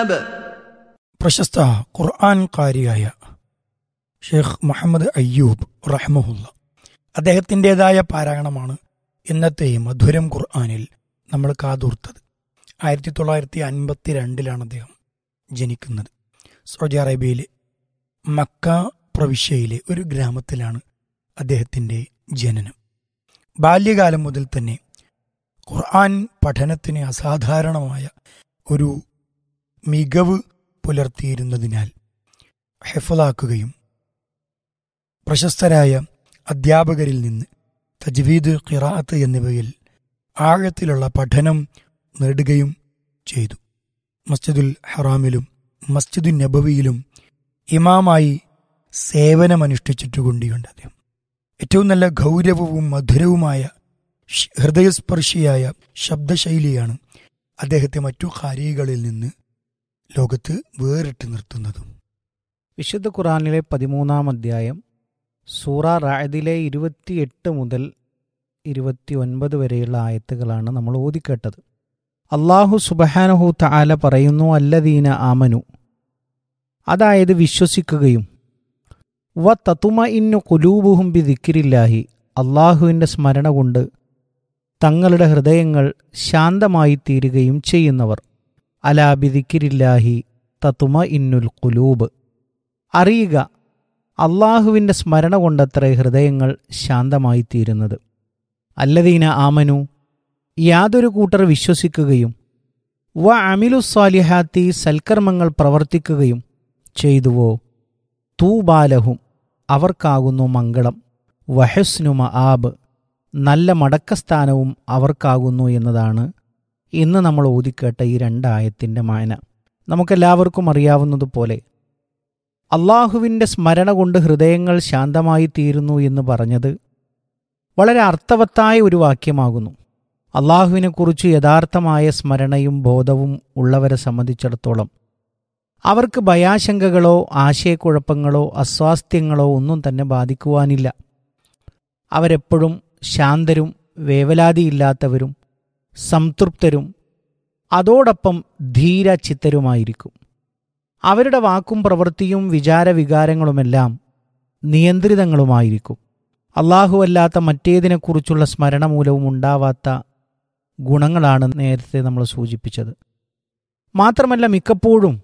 الكتاب പ്രശസ്ത ഖുർആൻ കാരിയായ ഷെയ്ഖ് മുഹമ്മദ് അയ്യൂബ് റഹ്മുല്ല അദ്ദേഹത്തിൻ്റെതായ പാരായണമാണ് ഇന്നത്തെ ഈ മധുരം ഖുർആനിൽ നമ്മൾ കാതൂർത്തത് ആയിരത്തി തൊള്ളായിരത്തി അൻപത്തി രണ്ടിലാണ് അദ്ദേഹം ജനിക്കുന്നത് സൗദി അറേബ്യയിലെ മക്ക പ്രവിശ്യയിലെ ഒരു ഗ്രാമത്തിലാണ് അദ്ദേഹത്തിൻ്റെ ജനനം ബാല്യകാലം മുതൽ തന്നെ ഖുർആൻ പഠനത്തിന് അസാധാരണമായ ഒരു മികവ് പുലർത്തിയിരുന്നതിനാൽ ഹെഫലാക്കുകയും പ്രശസ്തരായ അധ്യാപകരിൽ നിന്ന് തജ്വീദ് ഖിറാഅത്ത് എന്നിവയിൽ ആഴത്തിലുള്ള പഠനം നേടുകയും ചെയ്തു മസ്ജിദുൽ ഹറാമിലും മസ്ജിദുൽ നബവിയിലും ഇമാമായി സേവനമനുഷ്ഠിച്ചിട്ടുകൊണ്ടിയുണ്ട് അദ്ദേഹം ഏറ്റവും നല്ല ഗൗരവവും മധുരവുമായ ഷ്- ഹൃദയസ്പർശിയായ ശബ്ദശൈലിയാണ് അദ്ദേഹത്തെ മറ്റു ഖാരികളിൽ നിന്ന് ലോകത്ത് വേറിട്ട് നിർത്തുന്നതും വിശുദ്ധ ഖുറാനിലെ പതിമൂന്നാം അധ്യായം സൂറ റായദിലെ ഇരുപത്തിയെട്ട് മുതൽ ഇരുപത്തി ഒൻപത് വരെയുള്ള ആയത്തുകളാണ് നമ്മൾ ഓതിക്കേട്ടത് അള്ളാഹു സുബഹാനഹു തആല പറയുന്നു അല്ലദീന ആമനു അതായത് വിശ്വസിക്കുകയും വ തത്തുമ ഇന്നു കുലൂബുഹും ബി ദിക്കിരില്ലാഹി അള്ളാഹുവിൻ്റെ സ്മരണ കൊണ്ട് തങ്ങളുടെ ഹൃദയങ്ങൾ ശാന്തമായി തീരുകയും ചെയ്യുന്നവർ അലാ ബി ദിക്കിരില്ലാഹി തത്തുമ ഇന്നുൽ കുലൂബ് അറിയുക അള്ളാഹുവിൻ്റെ സ്മരണ കൊണ്ടത്രേ ഹൃദയങ്ങൾ ശാന്തമായി തീരുന്നത് അല്ലദീന ആമനു യാതൊരു കൂട്ടർ വിശ്വസിക്കുകയും വ അമിലു സ്വാലിഹാത്തി സൽക്കർമ്മങ്ങൾ പ്രവർത്തിക്കുകയും ചെയ്തുവോ തൂബാലഹും അവർക്കാകുന്നു മംഗളം വഹസ്നുമ ആബ് നല്ല മടക്കസ്ഥാനവും അവർക്കാകുന്നു എന്നതാണ് ഇന്ന് നമ്മൾ ഓതിക്കേട്ട ഈ രണ്ടായത്തിൻ്റെ മായന നമുക്കെല്ലാവർക്കും അറിയാവുന്നതുപോലെ അള്ളാഹുവിൻ്റെ സ്മരണ കൊണ്ട് ഹൃദയങ്ങൾ ശാന്തമായി തീരുന്നു എന്ന് പറഞ്ഞത് വളരെ അർത്ഥവത്തായ ഒരു വാക്യമാകുന്നു അള്ളാഹുവിനെക്കുറിച്ച് യഥാർത്ഥമായ സ്മരണയും ബോധവും ഉള്ളവരെ സംബന്ധിച്ചിടത്തോളം അവർക്ക് ഭയാശങ്കകളോ ആശയക്കുഴപ്പങ്ങളോ അസ്വാസ്ഥ്യങ്ങളോ ഒന്നും തന്നെ ബാധിക്കുവാനില്ല അവരെപ്പോഴും ശാന്തരും വേവലാതിയില്ലാത്തവരും സംതൃപ്തരും അതോടൊപ്പം ധീരചിത്തരുമായിരിക്കും അവരുടെ വാക്കും പ്രവൃത്തിയും വിചാരവികാരങ്ങളുമെല്ലാം നിയന്ത്രിതങ്ങളുമായിരിക്കും അല്ലാഹുവല്ലാത്ത മറ്റേതിനെക്കുറിച്ചുള്ള സ്മരണ മൂലവും ഉണ്ടാവാത്ത ഗുണങ്ങളാണ് നേരത്തെ നമ്മൾ സൂചിപ്പിച്ചത് മാത്രമല്ല മിക്കപ്പോഴും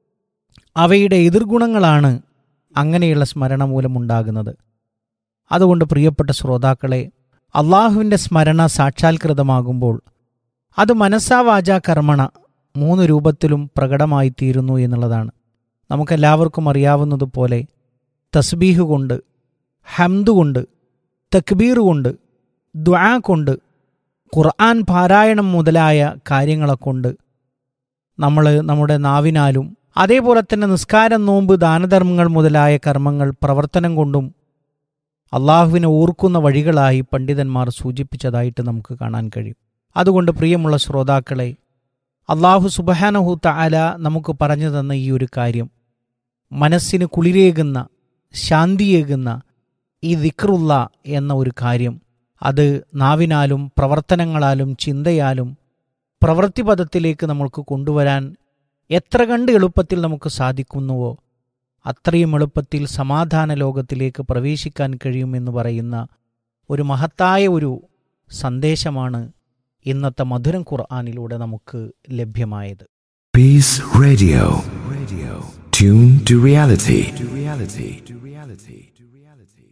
അവയുടെ എതിർഗുണങ്ങളാണ് അങ്ങനെയുള്ള സ്മരണ മൂലമുണ്ടാകുന്നത് അതുകൊണ്ട് പ്രിയപ്പെട്ട ശ്രോതാക്കളെ അള്ളാഹുവിൻ്റെ സ്മരണ സാക്ഷാത്കൃതമാകുമ്പോൾ അത് മനസ്സാ വാചാ കർമ്മണ മൂന്ന് രൂപത്തിലും പ്രകടമായി തീരുന്നു എന്നുള്ളതാണ് നമുക്കെല്ലാവർക്കും അറിയാവുന്നതുപോലെ തസ്ബീഹ് കൊണ്ട് ഹംദ് കൊണ്ട് തക്ബീർ കൊണ്ട് ദ്വാ കൊണ്ട് ഖുർആൻ പാരായണം മുതലായ കാര്യങ്ങളെ കൊണ്ട് നമ്മൾ നമ്മുടെ നാവിനാലും അതേപോലെ തന്നെ നിസ്കാരം നോമ്പ് ദാനധർമ്മങ്ങൾ മുതലായ കർമ്മങ്ങൾ പ്രവർത്തനം കൊണ്ടും അള്ളാഹുവിനെ ഓർക്കുന്ന വഴികളായി പണ്ഡിതന്മാർ സൂചിപ്പിച്ചതായിട്ട് നമുക്ക് കാണാൻ കഴിയും അതുകൊണ്ട് പ്രിയമുള്ള ശ്രോതാക്കളെ അള്ളാഹു സുബഹാനഹു തആല നമുക്ക് പറഞ്ഞു തന്ന ഈ ഒരു കാര്യം മനസ്സിന് കുളിരേകുന്ന ശാന്തിയേകുന്ന ഈ ദിക്റുള്ള എന്ന ഒരു കാര്യം അത് നാവിനാലും പ്രവർത്തനങ്ങളാലും ചിന്തയാലും പ്രവൃത്തിപഥത്തിലേക്ക് നമ്മൾക്ക് കൊണ്ടുവരാൻ എത്ര കണ്ട് എളുപ്പത്തിൽ നമുക്ക് സാധിക്കുന്നുവോ അത്രയും എളുപ്പത്തിൽ സമാധാന ലോകത്തിലേക്ക് പ്രവേശിക്കാൻ കഴിയുമെന്ന് പറയുന്ന ഒരു മഹത്തായ ഒരു സന്ദേശമാണ് ഇന്നത്തെ മധുരം ഖുർആാനിലൂടെ നമുക്ക് ലഭ്യമായത് Peace Radio. Radio. Tune to reality. To reality. To reality. To reality.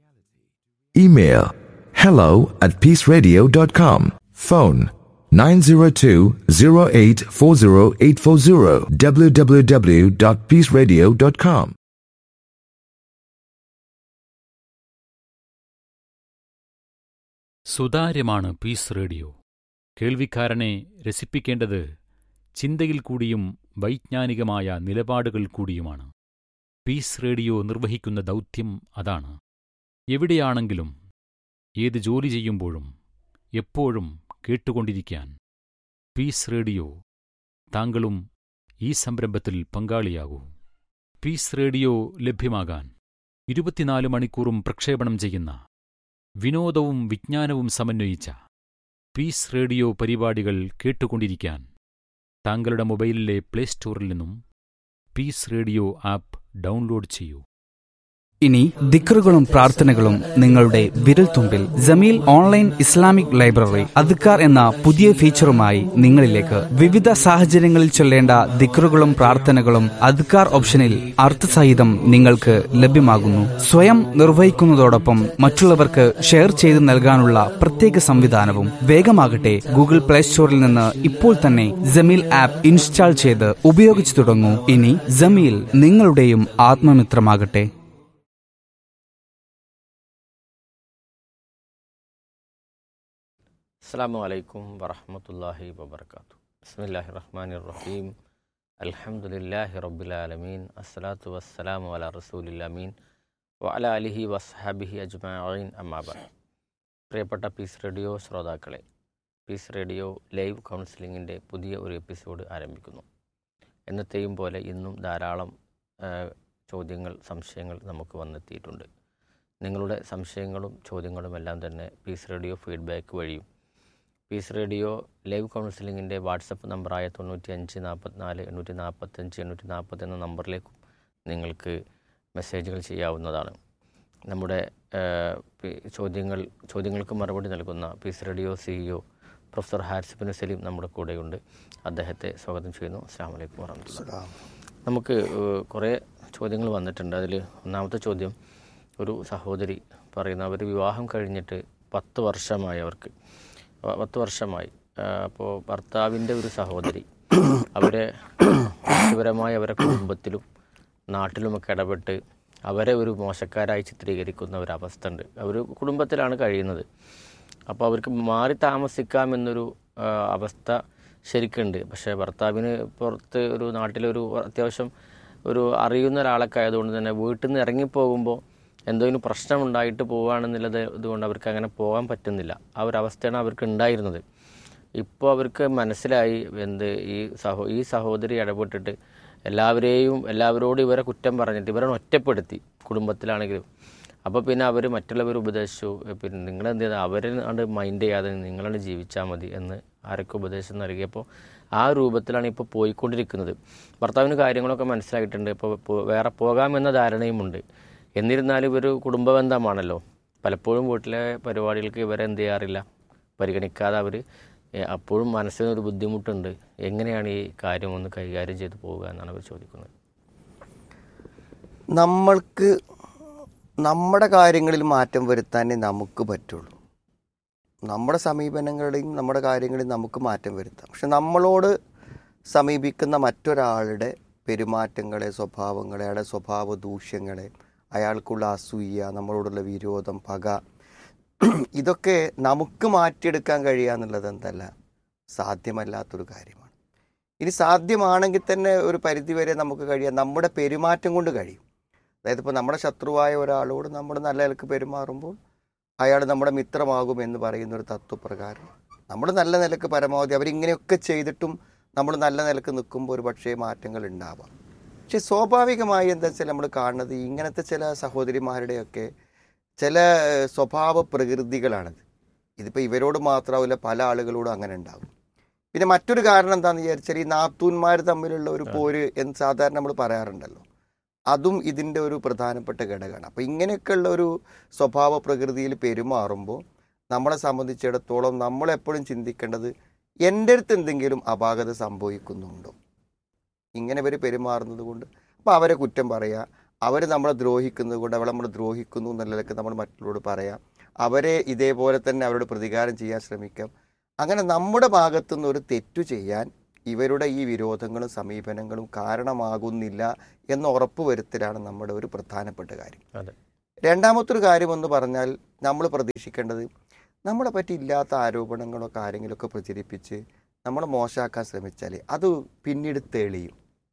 Email hello at peaceradio.com. Phone 902-0840840 www.peaceradio.com. സുതാര്യമാണ് പീസ് റേഡിയോ കേൾവിക്കാരനെ രസിപ്പിക്കേണ്ടത് ചിന്തയിൽ കൂടിയും വൈജ്ഞാനികമായ നിലപാടുകൾ കൂടിയുമാണ് പീസ് റേഡിയോ നിർവഹിക്കുന്ന ദൗത്യം അതാണ് എവിടെയാണെങ്കിലും ഏത് ജോലി ചെയ്യുമ്പോഴും എപ്പോഴും കേട്ടുകൊണ്ടിരിക്കാൻ പീസ് റേഡിയോ താങ്കളും ഈ സംരംഭത്തിൽ പങ്കാളിയാകൂ പീസ് റേഡിയോ ലഭ്യമാകാൻ ഇരുപത്തിനാല് മണിക്കൂറും പ്രക്ഷേപണം ചെയ്യുന്ന വിനോദവും വിജ്ഞാനവും സമന്വയിച്ച പീസ് റേഡിയോ പരിപാടികൾ കേട്ടുകൊണ്ടിരിക്കാൻ താങ്കളുടെ മൊബൈലിലെ പ്ലേ സ്റ്റോറിൽ നിന്നും പീസ് റേഡിയോ ആപ്പ് ഡൗൺലോഡ് ചെയ്യൂ ഇനി ദിക്റുകളും പ്രാർത്ഥനകളും നിങ്ങളുടെ വിരൽത്തുമ്പിൽ ജമീൽ ഓൺലൈൻ ഇസ്ലാമിക് ലൈബ്രറി അദ്ക്കാർ എന്ന പുതിയ ഫീച്ചറുമായി നിങ്ങളിലേക്ക് വിവിധ സാഹചര്യങ്ങളിൽ ചൊല്ലേണ്ട ദിക്റുകളും പ്രാർത്ഥനകളും അദ്ക്കാർ ഓപ്ഷനിൽ അർത്ഥസഹിതം നിങ്ങൾക്ക് ലഭ്യമാകുന്നു സ്വയം നിർവഹിക്കുന്നതോടൊപ്പം മറ്റുള്ളവർക്ക് ഷെയർ ചെയ്ത് നൽകാനുള്ള പ്രത്യേക സംവിധാനവും വേഗമാകട്ടെ ഗൂഗിൾ പ്ലേ സ്റ്റോറിൽ നിന്ന് ഇപ്പോൾ തന്നെ ജമീൽ ആപ്പ് ഇൻസ്റ്റാൾ ചെയ്ത് ഉപയോഗിച്ചു തുടങ്ങൂ ഇനി ജമീൽ നിങ്ങളുടെയും ആത്മമിത്രമാകട്ടെ അസ്സാം വലൈക്കും വറഹമത്തല്ലാഹി വബർക്കാത്തു ബിസ്മില്ലാഹി റഹ്മാൻ റഹീം അൽഹംദുലില്ലാഹി റബ്ബിലാലമീൻ അസ്സലാത്തു വസ്സലാമു അല റസൂലില്ലമീൻ വഅല അലിഹി വസ്ഹാബിഹി അജ്മഈൻ അമ്മാബ പ്രിയപ്പെട്ട പീസ് റേഡിയോ ശ്രോതാക്കളെ പീസ് റേഡിയോ ലൈവ് കൗൺസിലിങ്ങിൻ്റെ പുതിയ ഒരു എപ്പിസോഡ് ആരംഭിക്കുന്നു എന്നത്തെയും പോലെ ഇന്നും ധാരാളം ആ, ചോദ്യങ്ങൾ സംശയങ്ങൾ നമുക്ക് വന്നെത്തിയിട്ടുണ്ട് നിങ്ങളുടെ സംശയങ്ങളും ചോദ്യങ്ങളും എല്ലാം തന്നെ പീസ് റേഡിയോ ഫീഡ്ബാക്ക് വഴിയും പീസ് റേഡിയോ ലൈവ് കൗൺസിലിങ്ങിൻ്റെ വാട്സപ്പ് നമ്പറായ തൊണ്ണൂറ്റി അഞ്ച് നാൽപ്പത്തിനാല് എണ്ണൂറ്റി നാൽപ്പത്തഞ്ച് എണ്ണൂറ്റി നാൽപ്പത് എന്ന നമ്പറിലേക്കും നിങ്ങൾക്ക് മെസ്സേജുകൾ ചെയ്യാവുന്നതാണ് നമ്മുടെ ആ, പി- ചോദ്യങ്ങൾ ചോദ്യങ്ങൾക്ക് മറുപടി നൽകുന്ന peace radio CEO professor Haris bin Saleem നമ്മുടെ കൂടെയുണ്ട് അദ്ദേഹത്തെ സ്വാഗതം ചെയ്യുന്നു അസ്സാം വലൈക്കും വാഹമത്തുള്ള നമുക്ക് ഏഹ്, കുറേ ചോദ്യങ്ങൾ വന്നിട്ടുണ്ട് അതിൽ ഒന്നാമത്തെ ചോദ്യം ഒരു സഹോദരി പറയുന്ന അവർ വിവാഹം കഴിഞ്ഞിട്ട് പത്ത് വർഷമായി അവർക്ക് പ- പത്ത് വർഷമായി അപ്പോൾ ഭർത്താവിൻ്റെ ഒരു സഹോദരി അവരെ വ്യക്തിപരമായി അവരെ കുടുംബത്തിലും നാട്ടിലുമൊക്കെ ഇടപെട്ട് അവരെ ഒരു മോശക്കാരായി ചിത്രീകരിക്കുന്ന ഒരു അവസ്ഥ ഉണ്ട് അവർ കുടുംബത്തിലാണ് കഴിയുന്നത് അപ്പോൾ അവർക്ക് മാറി താമസിക്കാമെന്നൊരു ആ, അവസ്ഥ ശരിക്കുണ്ട് പക്ഷേ ഭർത്താവിന് പുറത്ത് ഒരു നാട്ടിലൊരു അത്യാവശ്യം ഒരു അറിയുന്ന ഒരാളൊക്കെ ആയതുകൊണ്ട് തന്നെ വീട്ടിൽ നിന്ന് ഇറങ്ങിപ്പോകുമ്പോൾ എന്തെങ്കിലും പ്രശ്നമുണ്ടായിട്ട് പോവുകയാണെന്നുള്ളത് ഇതുകൊണ്ട് അവർക്ക് അങ്ങനെ പോകാൻ പറ്റുന്നില്ല ആ ഒരു അവസ്ഥയാണ് അവർക്ക് ഉണ്ടായിരുന്നത് ഇപ്പോൾ അവർക്ക് മനസ്സിലായി എന്ത് ഈ സഹോ ഈ സഹോദരി ഇടപെട്ടിട്ട് എല്ലാവരെയും എല്ലാവരോടും ഇവരെ കുറ്റം പറഞ്ഞിട്ട് ഇവരെ ഒറ്റപ്പെടുത്തി കുടുംബത്തിലാണെങ്കിലും അപ്പോൾ പിന്നെ അവർ മറ്റുള്ളവർ ഉപദേശിച്ചു പിന്നെ നിങ്ങളെന്ത് ചെയ്താൽ അവരെ ആണ് മൈൻഡ് ചെയ്യാതെ നിങ്ങളാണ് ജീവിച്ചാൽ മതി എന്ന് ആരൊക്കെ ഉപദേശം നൽകിയപ്പോൾ ആ രൂപത്തിലാണ് ഇപ്പോൾ പോയിക്കൊണ്ടിരിക്കുന്നത് ഭർത്താവിന് കാര്യങ്ങളൊക്കെ മനസ്സിലായിട്ടുണ്ട് ഇപ്പോൾ പോ- വേറെ പോകാമെന്ന ധാരണയുമുണ്ട് എന്നിരുന്നാലും ഇവർ കുടുംബബന്ധമാണല്ലോ പലപ്പോഴും വീട്ടിലെ പരിപാടികൾക്ക് ഇവരെ എന്ത് ചെയ്യാറില്ല പരിഗണിക്കാതെ അവർ അപ്പോഴും മനസ്സിനൊരു ബുദ്ധിമുട്ടുണ്ട് എങ്ങനെയാണ് ഈ കാര്യം ഒന്ന് കൈകാര്യം ചെയ്ത് പോവുക എന്നാണ് അവർ ചോദിക്കുന്നത് നമ്മൾക്ക് നമ്മുടെ കാര്യങ്ങളിൽ മാറ്റം വരുത്താനേ നമുക്ക് പറ്റുള്ളൂ നമ്മുടെ സമീപനങ്ങളുടെയും നമ്മുടെ കാര്യങ്ങളിൽ നമുക്ക് മാറ്റം വരുത്താം പക്ഷെ നമ്മളോട് സമീപിക്കുന്ന മറ്റൊരാളുടെ പെരുമാറ്റങ്ങളെ സ്വഭാവങ്ങളെ അയാളുടെ സ്വഭാവ ദൂഷ്യങ്ങളെ അയാൾക്കുള്ള അസൂയ നമ്മളോടുള്ള വിരോധം പക ഇതൊക്കെ നമുക്ക് മാറ്റിയെടുക്കാൻ കഴിയുക എന്നുള്ളത് എന്തല്ല സാധ്യമല്ലാത്തൊരു കാര്യമാണ് ഇനി സാധ്യമാണെങ്കിൽ തന്നെ ഒരു പരിധിവരെ നമുക്ക് കഴിയാം നമ്മുടെ പെരുമാറ്റം കൊണ്ട് കഴിയും അതായത് ഇപ്പോൾ നമ്മുടെ ശത്രുവായ ഒരാളോട് നമ്മൾ നല്ല നിലക്ക് പെരുമാറുമ്പോൾ അയാൾ നമ്മുടെ മിത്രമാകും എന്ന് പറയുന്ന ഒരു തത്വപ്രകാരം നമ്മൾ നല്ല നിലക്ക് പരമാവധി അവരിങ്ങനെയൊക്കെ ചെയ്തിട്ടും നമ്മൾ നല്ല നിലക്ക് നിൽക്കുമ്പോൾ ഒരു പക്ഷേ മാറ്റങ്ങൾ ഉണ്ടാവാം പക്ഷെ സ്വാഭാവികമായി എന്താ വെച്ചാൽ നമ്മൾ കാണുന്നത് ഇങ്ങനത്തെ ചില സഹോദരിമാരുടെയൊക്കെ ചില ഏഹ്, സ്വഭാവ പ്രകൃതികളാണിത് ഇതിപ്പോൾ ഇവരോട് മാത്രമാവില്ല പല ആളുകളോടും അങ്ങനെ ഉണ്ടാകും പിന്നെ മറ്റൊരു കാരണം എന്താണെന്ന് വിചാരിച്ചാൽ ഈ നാത്തൂന്മാർ തമ്മിലുള്ള ഒരു പോര് എന്ന് സാധാരണ നമ്മൾ പറയാറുണ്ടല്ലോ അതും ഇതിൻ്റെ ഒരു പ്രധാനപ്പെട്ട ഘടകമാണ് അപ്പോൾ ഇങ്ങനെയൊക്കെയുള്ള ഒരു സ്വഭാവ പ്രകൃതിയിൽ പെരുമാറുമ്പോൾ നമ്മളെ സംബന്ധിച്ചിടത്തോളം നമ്മളെപ്പോഴും ചിന്തിക്കേണ്ടത് എൻ്റെ അടുത്ത് എന്തെങ്കിലും അപാകത സംഭവിക്കുന്നുണ്ടോ ഇങ്ങനെ ഇവർ പെരുമാറുന്നത് കൊണ്ട് അപ്പോൾ അവരെ കുറ്റം പറയുക അവർ നമ്മളെ ദ്രോഹിക്കുന്നത് കൊണ്ട് അവളെ നമ്മൾ ദ്രോഹിക്കുന്നു എന്നുള്ളതൊക്കെ നമ്മൾ മറ്റുള്ളവരോട് പറയാം അവരെ ഇതേപോലെ തന്നെ അവരോട് പ്രതികാരം ചെയ്യാൻ ശ്രമിക്കാം അങ്ങനെ നമ്മുടെ ഭാഗത്തുനിന്ന് ഒരു തെറ്റു ചെയ്യാൻ ഇവരുടെ ഈ വിരോധങ്ങളും സമീപനങ്ങളും കാരണമാകുന്നില്ല എന്ന് ഉറപ്പ് വരുത്തലാണ് നമ്മുടെ ഒരു പ്രധാനപ്പെട്ട കാര്യം അതെ രണ്ടാമത്തൊരു കാര്യം എന്ന് പറഞ്ഞാൽ നമ്മൾ പ്രതീക്ഷിക്കേണ്ടത് നമ്മളെ പറ്റി ഇല്ലാത്ത ആരോപണങ്ങളോ കാര്യങ്ങളൊക്കെ പ്രചരിപ്പിച്ച് നമ്മളെ മോശമാക്കാൻ ശ്രമിച്ചാൽ അത് പിന്നീട് തെളിയും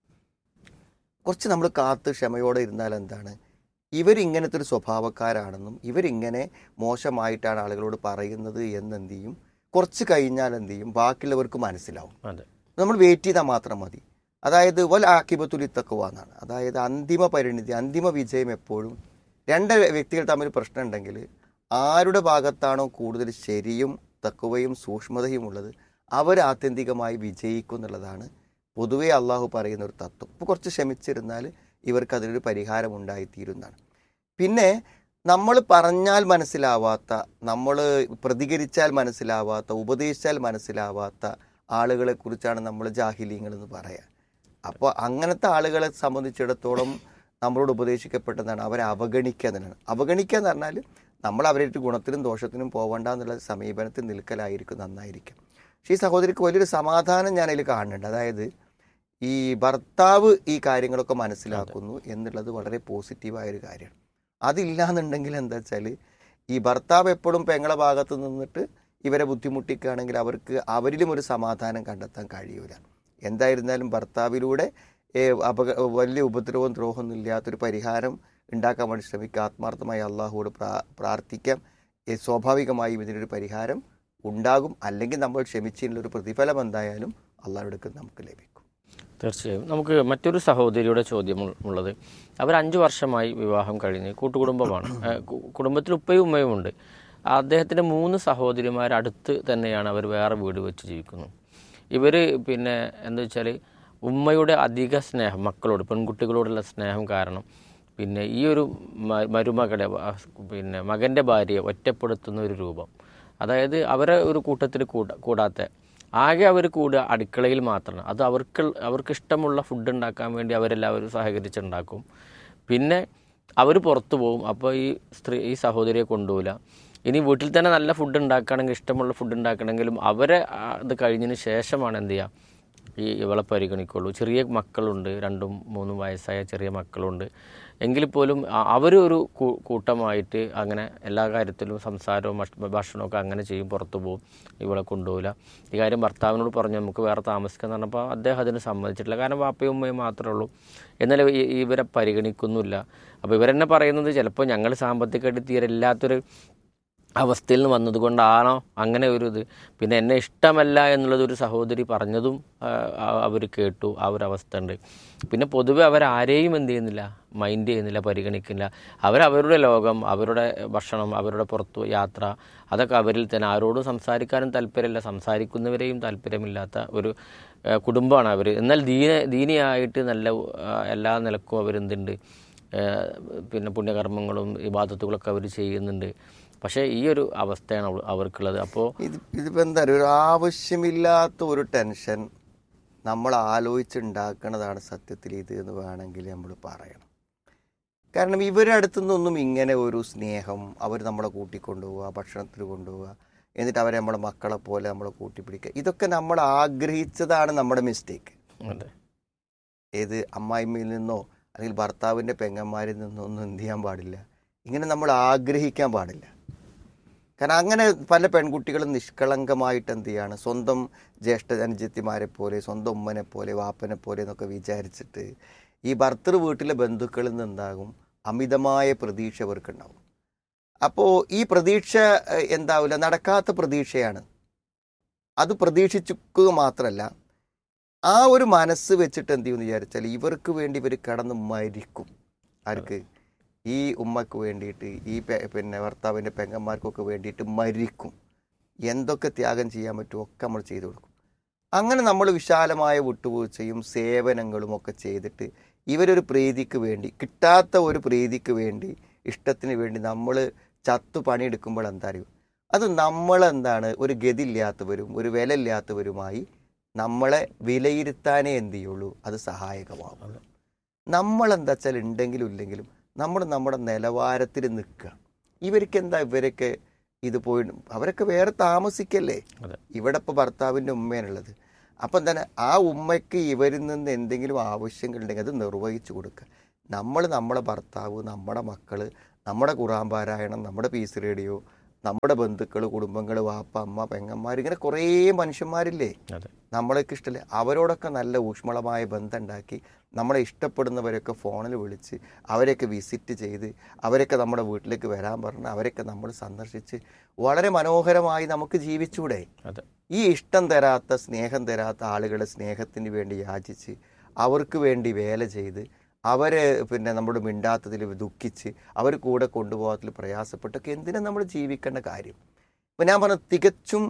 കുറച്ച് നമ്മൾ കാത്ത് ക്ഷമയോടെ ഇരുന്നാൽ എന്താണ് ഇവരിങ്ങനത്തെ ഒരു സ്വഭാവക്കാരാണെന്നും ഇവരിങ്ങനെ മോശമായിട്ടാണ് ആളുകളോട് പറയുന്നത് എന്നെന്ത് ചെയ്യും കുറച്ച് കഴിഞ്ഞാൽ എന്ത് ചെയ്യും ബാക്കിയുള്ളവർക്ക് മനസ്സിലാവും അതെ നമ്മൾ വെയിറ്റ് ചെയ്താൽ മാത്രം മതി അതായത് വൽ ആക്കിബത്തുലി തക്കുവ എന്നാണ് അതായത് അന്തിമ പരിണിതി അന്തിമ വിജയം എപ്പോഴും രണ്ട് വ്യക്തികൾ തമ്മിൽ പ്രശ്നം ഉണ്ടെങ്കിൽ ആരുടെ ഭാഗത്താണോ കൂടുതൽ ശരിയും തക്കുവയും സൂക്ഷ്മതയും ഉള്ളത് അവർ ആത്യന്തികമായി വിജയിക്കും എന്നുള്ളതാണ് പൊതുവേ അള്ളാഹു പറയുന്ന ഒരു തത്വം ഇപ്പോൾ കുറച്ച് ക്ഷമിച്ചിരുന്നാൽ ഇവർക്ക് അതിനൊരു പരിഹാരം ഉണ്ടായിത്തീരുന്നതാണ് പിന്നെ നമ്മൾ പറഞ്ഞാൽ മനസ്സിലാവാത്ത നമ്മൾ പ്രതികരിച്ചാൽ മനസ്സിലാവാത്ത ഉപദേശിച്ചാൽ മനസ്സിലാവാത്ത ആളുകളെ കുറിച്ചാണ് നമ്മൾ ജാഹിലീങ്ങൾ എന്ന് പറയാം അപ്പോൾ അങ്ങനത്തെ ആളുകളെ സംബന്ധിച്ചിടത്തോളം നമ്മളോട് ഉപദേശിക്കപ്പെട്ടതാണ് അവരെ അവഗണിക്കുക എന്നതാണ് അവഗണിക്കുക എന്ന് പറഞ്ഞാൽ നമ്മൾ അവരുടെ ഗുണത്തിനും ദോഷത്തിനും പോകണ്ട എന്നുള്ള സമീപനത്തിൽ നിൽക്കലായിരിക്കും നന്നായിരിക്കും പക്ഷേ ഈ സഹോദരിക്ക് വലിയൊരു സമാധാനം ഞാൻ അതിൽ കാണുന്നുണ്ട് അതായത് ഈ ഭർത്താവ് ഈ കാര്യങ്ങളൊക്കെ മനസ്സിലാക്കുന്നു എന്നുള്ളത് വളരെ പോസിറ്റീവായ ഒരു കാര്യമാണ് അതില്ല എന്നുണ്ടെങ്കിൽ എന്താ വെച്ചാൽ ഈ ഭർത്താവ് എപ്പോഴും പെങ്ങളെ ഭാഗത്ത് നിന്നിട്ട് ഇവരെ ബുദ്ധിമുട്ടിക്കുകയാണെങ്കിൽ അവർക്ക് അവരിലും ഒരു സമാധാനം കണ്ടെത്താൻ കഴിയൂല എന്തായിരുന്നാലും ഭർത്താവിലൂടെ ഏ, അപക വലിയ ഉപദ്രവവും ദ്രോഹമൊന്നും ഇല്ലാത്തൊരു പരിഹാരം ഉണ്ടാക്കാൻ വേണ്ടി ശ്രമിക്കുക ആത്മാർത്ഥമായി അള്ളാഹുവോട് പ്രാ പ്രാർത്ഥിക്കാം ഏ, സ്വാഭാവികമായും ഇതിനൊരു പരിഹാരം ഉണ്ടാകും അല്ലെങ്കിൽ നമ്മൾ ക്ഷമിച്ചതിനുള്ളൊരു പ്രതിഫലം എന്തായാലും അള്ളാഹുടെ നമുക്ക് ലഭിക്കും തീർച്ചയായും നമുക്ക് മറ്റൊരു സഹോദരിയുടെ ചോദ്യം ഉൾ- ഉള്ളത് അവർ അഞ്ചു വർഷമായി വിവാഹം കഴിഞ്ഞ് കൂട്ടുകുടുംബമാണ് ഏഹ് കു- കുടുംബത്തിൽ ഉപ്പയും ഉമ്മയും ഉണ്ട് അദ്ദേഹത്തിൻ്റെ മൂന്ന് സഹോദരിമാർ അടുത്ത് തന്നെയാണ് അവർ വേറെ വീട് വെച്ച് ജീവിക്കുന്നു ഇവർ പിന്നെ എന്താ വെച്ചാൽ ഉമ്മയുടെ അധിക സ്നേഹം മക്കളോട് പെൺകുട്ടികളോടുള്ള സ്നേഹം കാരണം പിന്നെ ഈ ഒരു മ- മരുമകളെ ആ, പിന്നെ മകൻ്റെ ഭാര്യയെ ഒറ്റപ്പെടുത്തുന്ന ഒരു രൂപം അതായത് അവരെ ഒരു കൂട്ടത്തിൽ കൂട കൂടാത്ത ആകെ അവർ കൂടുക അടുക്കളയിൽ മാത്രമാണ് അത് അവർക്ക് അവർക്ക് ഇഷ്ടമുള്ള ഫുഡ് ഉണ്ടാക്കാൻ വേണ്ടി അവരെല്ലാവരും സഹകരിച്ചുണ്ടാക്കും പിന്നെ അവർ പുറത്തു പോകും അപ്പോൾ ഈ സ്ത്രീ ഈ സഹോദരിയെ കൊണ്ടുപോകില്ല ഇനി വീട്ടിൽ തന്നെ നല്ല ഫുഡ് ഉണ്ടാക്കുകയാണെങ്കിൽ ഇഷ്ടമുള്ള ഫുഡ് ഉണ്ടാക്കണമെങ്കിലും അവരെ ആ, ഇത് കഴിഞ്ഞതിന് ശേഷമാണ് എന്ത് ചെയ്യുക ഈ ഇവളെ പരിഗണിക്കുള്ളൂ ചെറിയ മക്കളുണ്ട് രണ്ടും മൂന്നും വയസ്സായ ചെറിയ മക്കളുണ്ട് എങ്കിൽ പോലും അ- അവരൊരു കൂ- കൂട്ടമായിട്ട് അങ്ങനെ എല്ലാ കാര്യത്തിലും സംസാരവും ഭക്ഷ- ഭക്ഷണമൊക്കെ അങ്ങനെ ചെയ്യും പുറത്തു പോകും ഇവളെ കൊണ്ടുപോകില്ല ഈ കാര്യം ഭർത്താവിനോട് പറഞ്ഞു നമുക്ക് വേറെ താമസിക്കാന്ന് പറഞ്ഞപ്പോൾ അദ്ദേഹം അതിന് സമ്മതിച്ചിട്ടില്ല കാരണം വാപ്പയും ഉമ്മയും മാത്രമേ ഉള്ളൂ എന്നാലും ഈ- ഇവരെ പരിഗണിക്കുന്നില്ല അപ്പോൾ ഇവരെന്നെ പറയുന്നത് ചിലപ്പോൾ ഞങ്ങൾ സാമ്പത്തികമായിട്ട് തീരെ ഇല്ലാത്തൊരു അവസ്ഥയിൽ നിന്ന് വന്നതുകൊണ്ടാണോ അങ്ങനെ ഒരു ഇത് പിന്നെ എന്നെ ഇഷ്ടമല്ല എന്നുള്ളത് ഒരു സഹോദരി പറഞ്ഞതും അവർ കേട്ടു ആ ഒരു അവസ്ഥ ഉണ്ട് പിന്നെ പൊതുവെ അവരാരെയും എന്ത് ചെയ്യുന്നില്ല മൈൻഡ് ചെയ്യുന്നില്ല പരിഗണിക്കുന്നില്ല അവരവരുടെ ലോകം അവരുടെ ഭക്ഷണം അവരുടെ പുറത്തു യാത്ര അതൊക്കെ അവരിൽ തന്നെ ആരോടും സംസാരിക്കാനും താല്പര്യമില്ല സംസാരിക്കുന്നവരെയും താല്പര്യമില്ലാത്ത ഒരു ആ, കുടുംബമാണ് അവർ എന്നാൽ ദീന ദീനിയായിട്ട് നല്ല ആ, എല്ലാ നിലക്കും അവരെന്തുണ്ട് ആ, പിന്നെ പുണ്യകർമ്മങ്ങളും ഇബാദത്തുകളൊക്കെ അവർ ചെയ്യുന്നുണ്ട് പക്ഷേ ഈ ഒരു അവസ്ഥയാണ് അവ- അവർക്കുള്ളത് അപ്പോൾ ഇത് ഇതിപ്പോൾ എന്താ പറയുക ഒരു ആവശ്യമില്ലാത്ത ഒരു ടെൻഷൻ നമ്മൾ ആലോചിച്ചുണ്ടാക്കുന്നതാണ് സത്യത്തിൽ ഇത് എന്ന് വേണമെങ്കിൽ നമ്മൾ പറയണം കാരണം ഇവരുടെ അടുത്തു നിന്നൊന്നും ഇങ്ങനെ ഒരു സ്നേഹം അവർ നമ്മളെ കൂട്ടിക്കൊണ്ടുപോവുക ഭക്ഷണത്തിൽ കൊണ്ടുപോവുക എന്നിട്ട് അവരെ നമ്മളെ മക്കളെ പോലെ നമ്മളെ കൂട്ടിപ്പിടിക്കുക ഇതൊക്കെ നമ്മൾ ആഗ്രഹിച്ചതാണ് നമ്മുടെ മിസ്റ്റേക്ക് അതെ ഏത് അമ്മായിമ്മയിൽ നിന്നോ അല്ലെങ്കിൽ ഭർത്താവിൻ്റെ പെങ്ങന്മാരിൽ നിന്നോ ഒന്നും എന്ത് ചെയ്യാൻ പാടില്ല ഇങ്ങനെ നമ്മൾ ആഗ്രഹിക്കാൻ പാടില്ല കാരണം അങ്ങനെ പല പെൺകുട്ടികളും നിഷ്കളങ്കമായിട്ട് എന്ത് ചെയ്യാണ് സ്വന്തം ജ്യേഷ്ഠ അനുജത്തിമാരെ പോലെ സ്വന്തം ഉമ്മനെ പോലെ വാപ്പനെ പോലെ എന്നൊക്കെ വിചാരിച്ചിട്ട് ഈ ഭർത്തൃ വീട്ടിലെ ബന്ധുക്കളിൽ നിന്നുണ്ടാകും അമിതമായ പ്രതീക്ഷ അവർക്കുണ്ടാവും അപ്പോൾ ഈ പ്രതീക്ഷ ഏഹ്, എന്താവില്ല നടക്കാത്ത പ്രതീക്ഷയാണ് അത് പ്രതീക്ഷിക്കുക മാത്രമല്ല ആ ഒരു മനസ്സ് വെച്ചിട്ട് എന്ത് ചെയ്യുമെന്ന് വിചാരിച്ചാൽ ഇവർക്ക് വേണ്ടി ഇവർ കടന്ന് മരിക്കും ആർക്ക് ഈ ഉമ്മക്ക് വേണ്ടിയിട്ട് ഈ പെ- പിന്നെ ഭർത്താവിൻ്റെ പെങ്ങന്മാർക്കൊക്കെ വേണ്ടിയിട്ട് മരിക്കും എന്തൊക്കെ ത്യാഗം ചെയ്യാൻ പറ്റുമോ ഒക്കെ നമ്മൾ ചെയ്തു കൊടുക്കും അങ്ങനെ നമ്മൾ വിശാലമായ വിട്ടുവീഴ്ചയും സേവനങ്ങളും ഒക്കെ ചെയ്തിട്ട് ഇവരൊരു പ്രീതിക്ക് വേണ്ടി കിട്ടാത്ത ഒരു പ്രീതിക്ക് വേണ്ടി ഇഷ്ടത്തിന് വേണ്ടി നമ്മൾ ചത്തു പണിയെടുക്കുമ്പോൾ എന്താ അറിയും അത് നമ്മളെന്താണ് ഒരു ഗതിയില്ലാത്തവരും ഒരു വില ഇല്ലാത്തവരുമായി നമ്മളെ വിലയിരുത്താനേ എന്ത് ചെയ്യുള്ളൂ അത് സഹായകമാകും നമ്മളെന്താ വെച്ചാൽ ഉണ്ടെങ്കിലും ഇല്ലെങ്കിലും നമ്മൾ നമ്മുടെ നിലവാരത്തിൽ നിൽക്കുക ഇവർക്ക് എന്താ ഇവരൊക്കെ ഇത് പോയി അവരൊക്കെ വേറെ താമസിക്കല്ലേ അതെ. ഇവിടെ ഇപ്പോൾ ഭർത്താവിൻ്റെ ഉമ്മയാണുള്ളത് അപ്പം തന്നെ ആ ഉമ്മയ്ക്ക് ഇവരിൽ നിന്ന് എന്തെങ്കിലും ആവശ്യങ്ങളുണ്ടെങ്കിൽ അത് നിർവഹിച്ചു കൊടുക്കുക നമ്മൾ നമ്മളെ ഭർത്താവ് നമ്മുടെ മക്കൾ നമ്മുടെ ഖുറാൻ പാരായണം നമ്മുടെ പീസ് റേഡിയോ നമ്മുടെ ബന്ധുക്കൾ കുടുംബങ്ങൾ വാപ്പ അമ്മ പെങ്ങന്മാർ ഇങ്ങനെ കുറേ മനുഷ്യന്മാരില്ലേ അതെ നമ്മളൊക്കെ ഇഷ്ടമല്ലേ അവരോടൊക്കെ നല്ല ഊഷ്മളമായ ബന്ധം ഉണ്ടാക്കി നമ്മളെ ഇഷ്ടപ്പെടുന്നവരൊക്കെ ഫോണിൽ വിളിച്ച് അവരെയൊക്കെ വിസിറ്റ് ചെയ്ത് അവരൊക്കെ നമ്മുടെ വീട്ടിലേക്ക് വരാൻ പറഞ്ഞ് അവരൊക്കെ നമ്മൾ സന്ദർശിച്ച് വളരെ മനോഹരമായി നമുക്ക് ജീവിച്ചൂടെ അതെ ഈ ഇഷ്ടം തരാത്ത സ്നേഹം തരാത്ത ആളുകളെ സ്നേഹത്തിന് വേണ്ടി യാചിച്ച് അവർക്ക് വേണ്ടി വേല ചെയ്ത് അവരെ പിന്നെ നമ്മുടെ മിണ്ടാത്തതിൽ ദുഃഖിച്ച് അവർ കൂടെ കൊണ്ടുപോകാത്തതിൽ പ്രയാസപ്പെട്ടൊക്കെ എന്തിനാ നമ്മൾ ജീവിക്കേണ്ട കാര്യം ഇപ്പം ഞാൻ പറഞ്ഞ തികച്ചും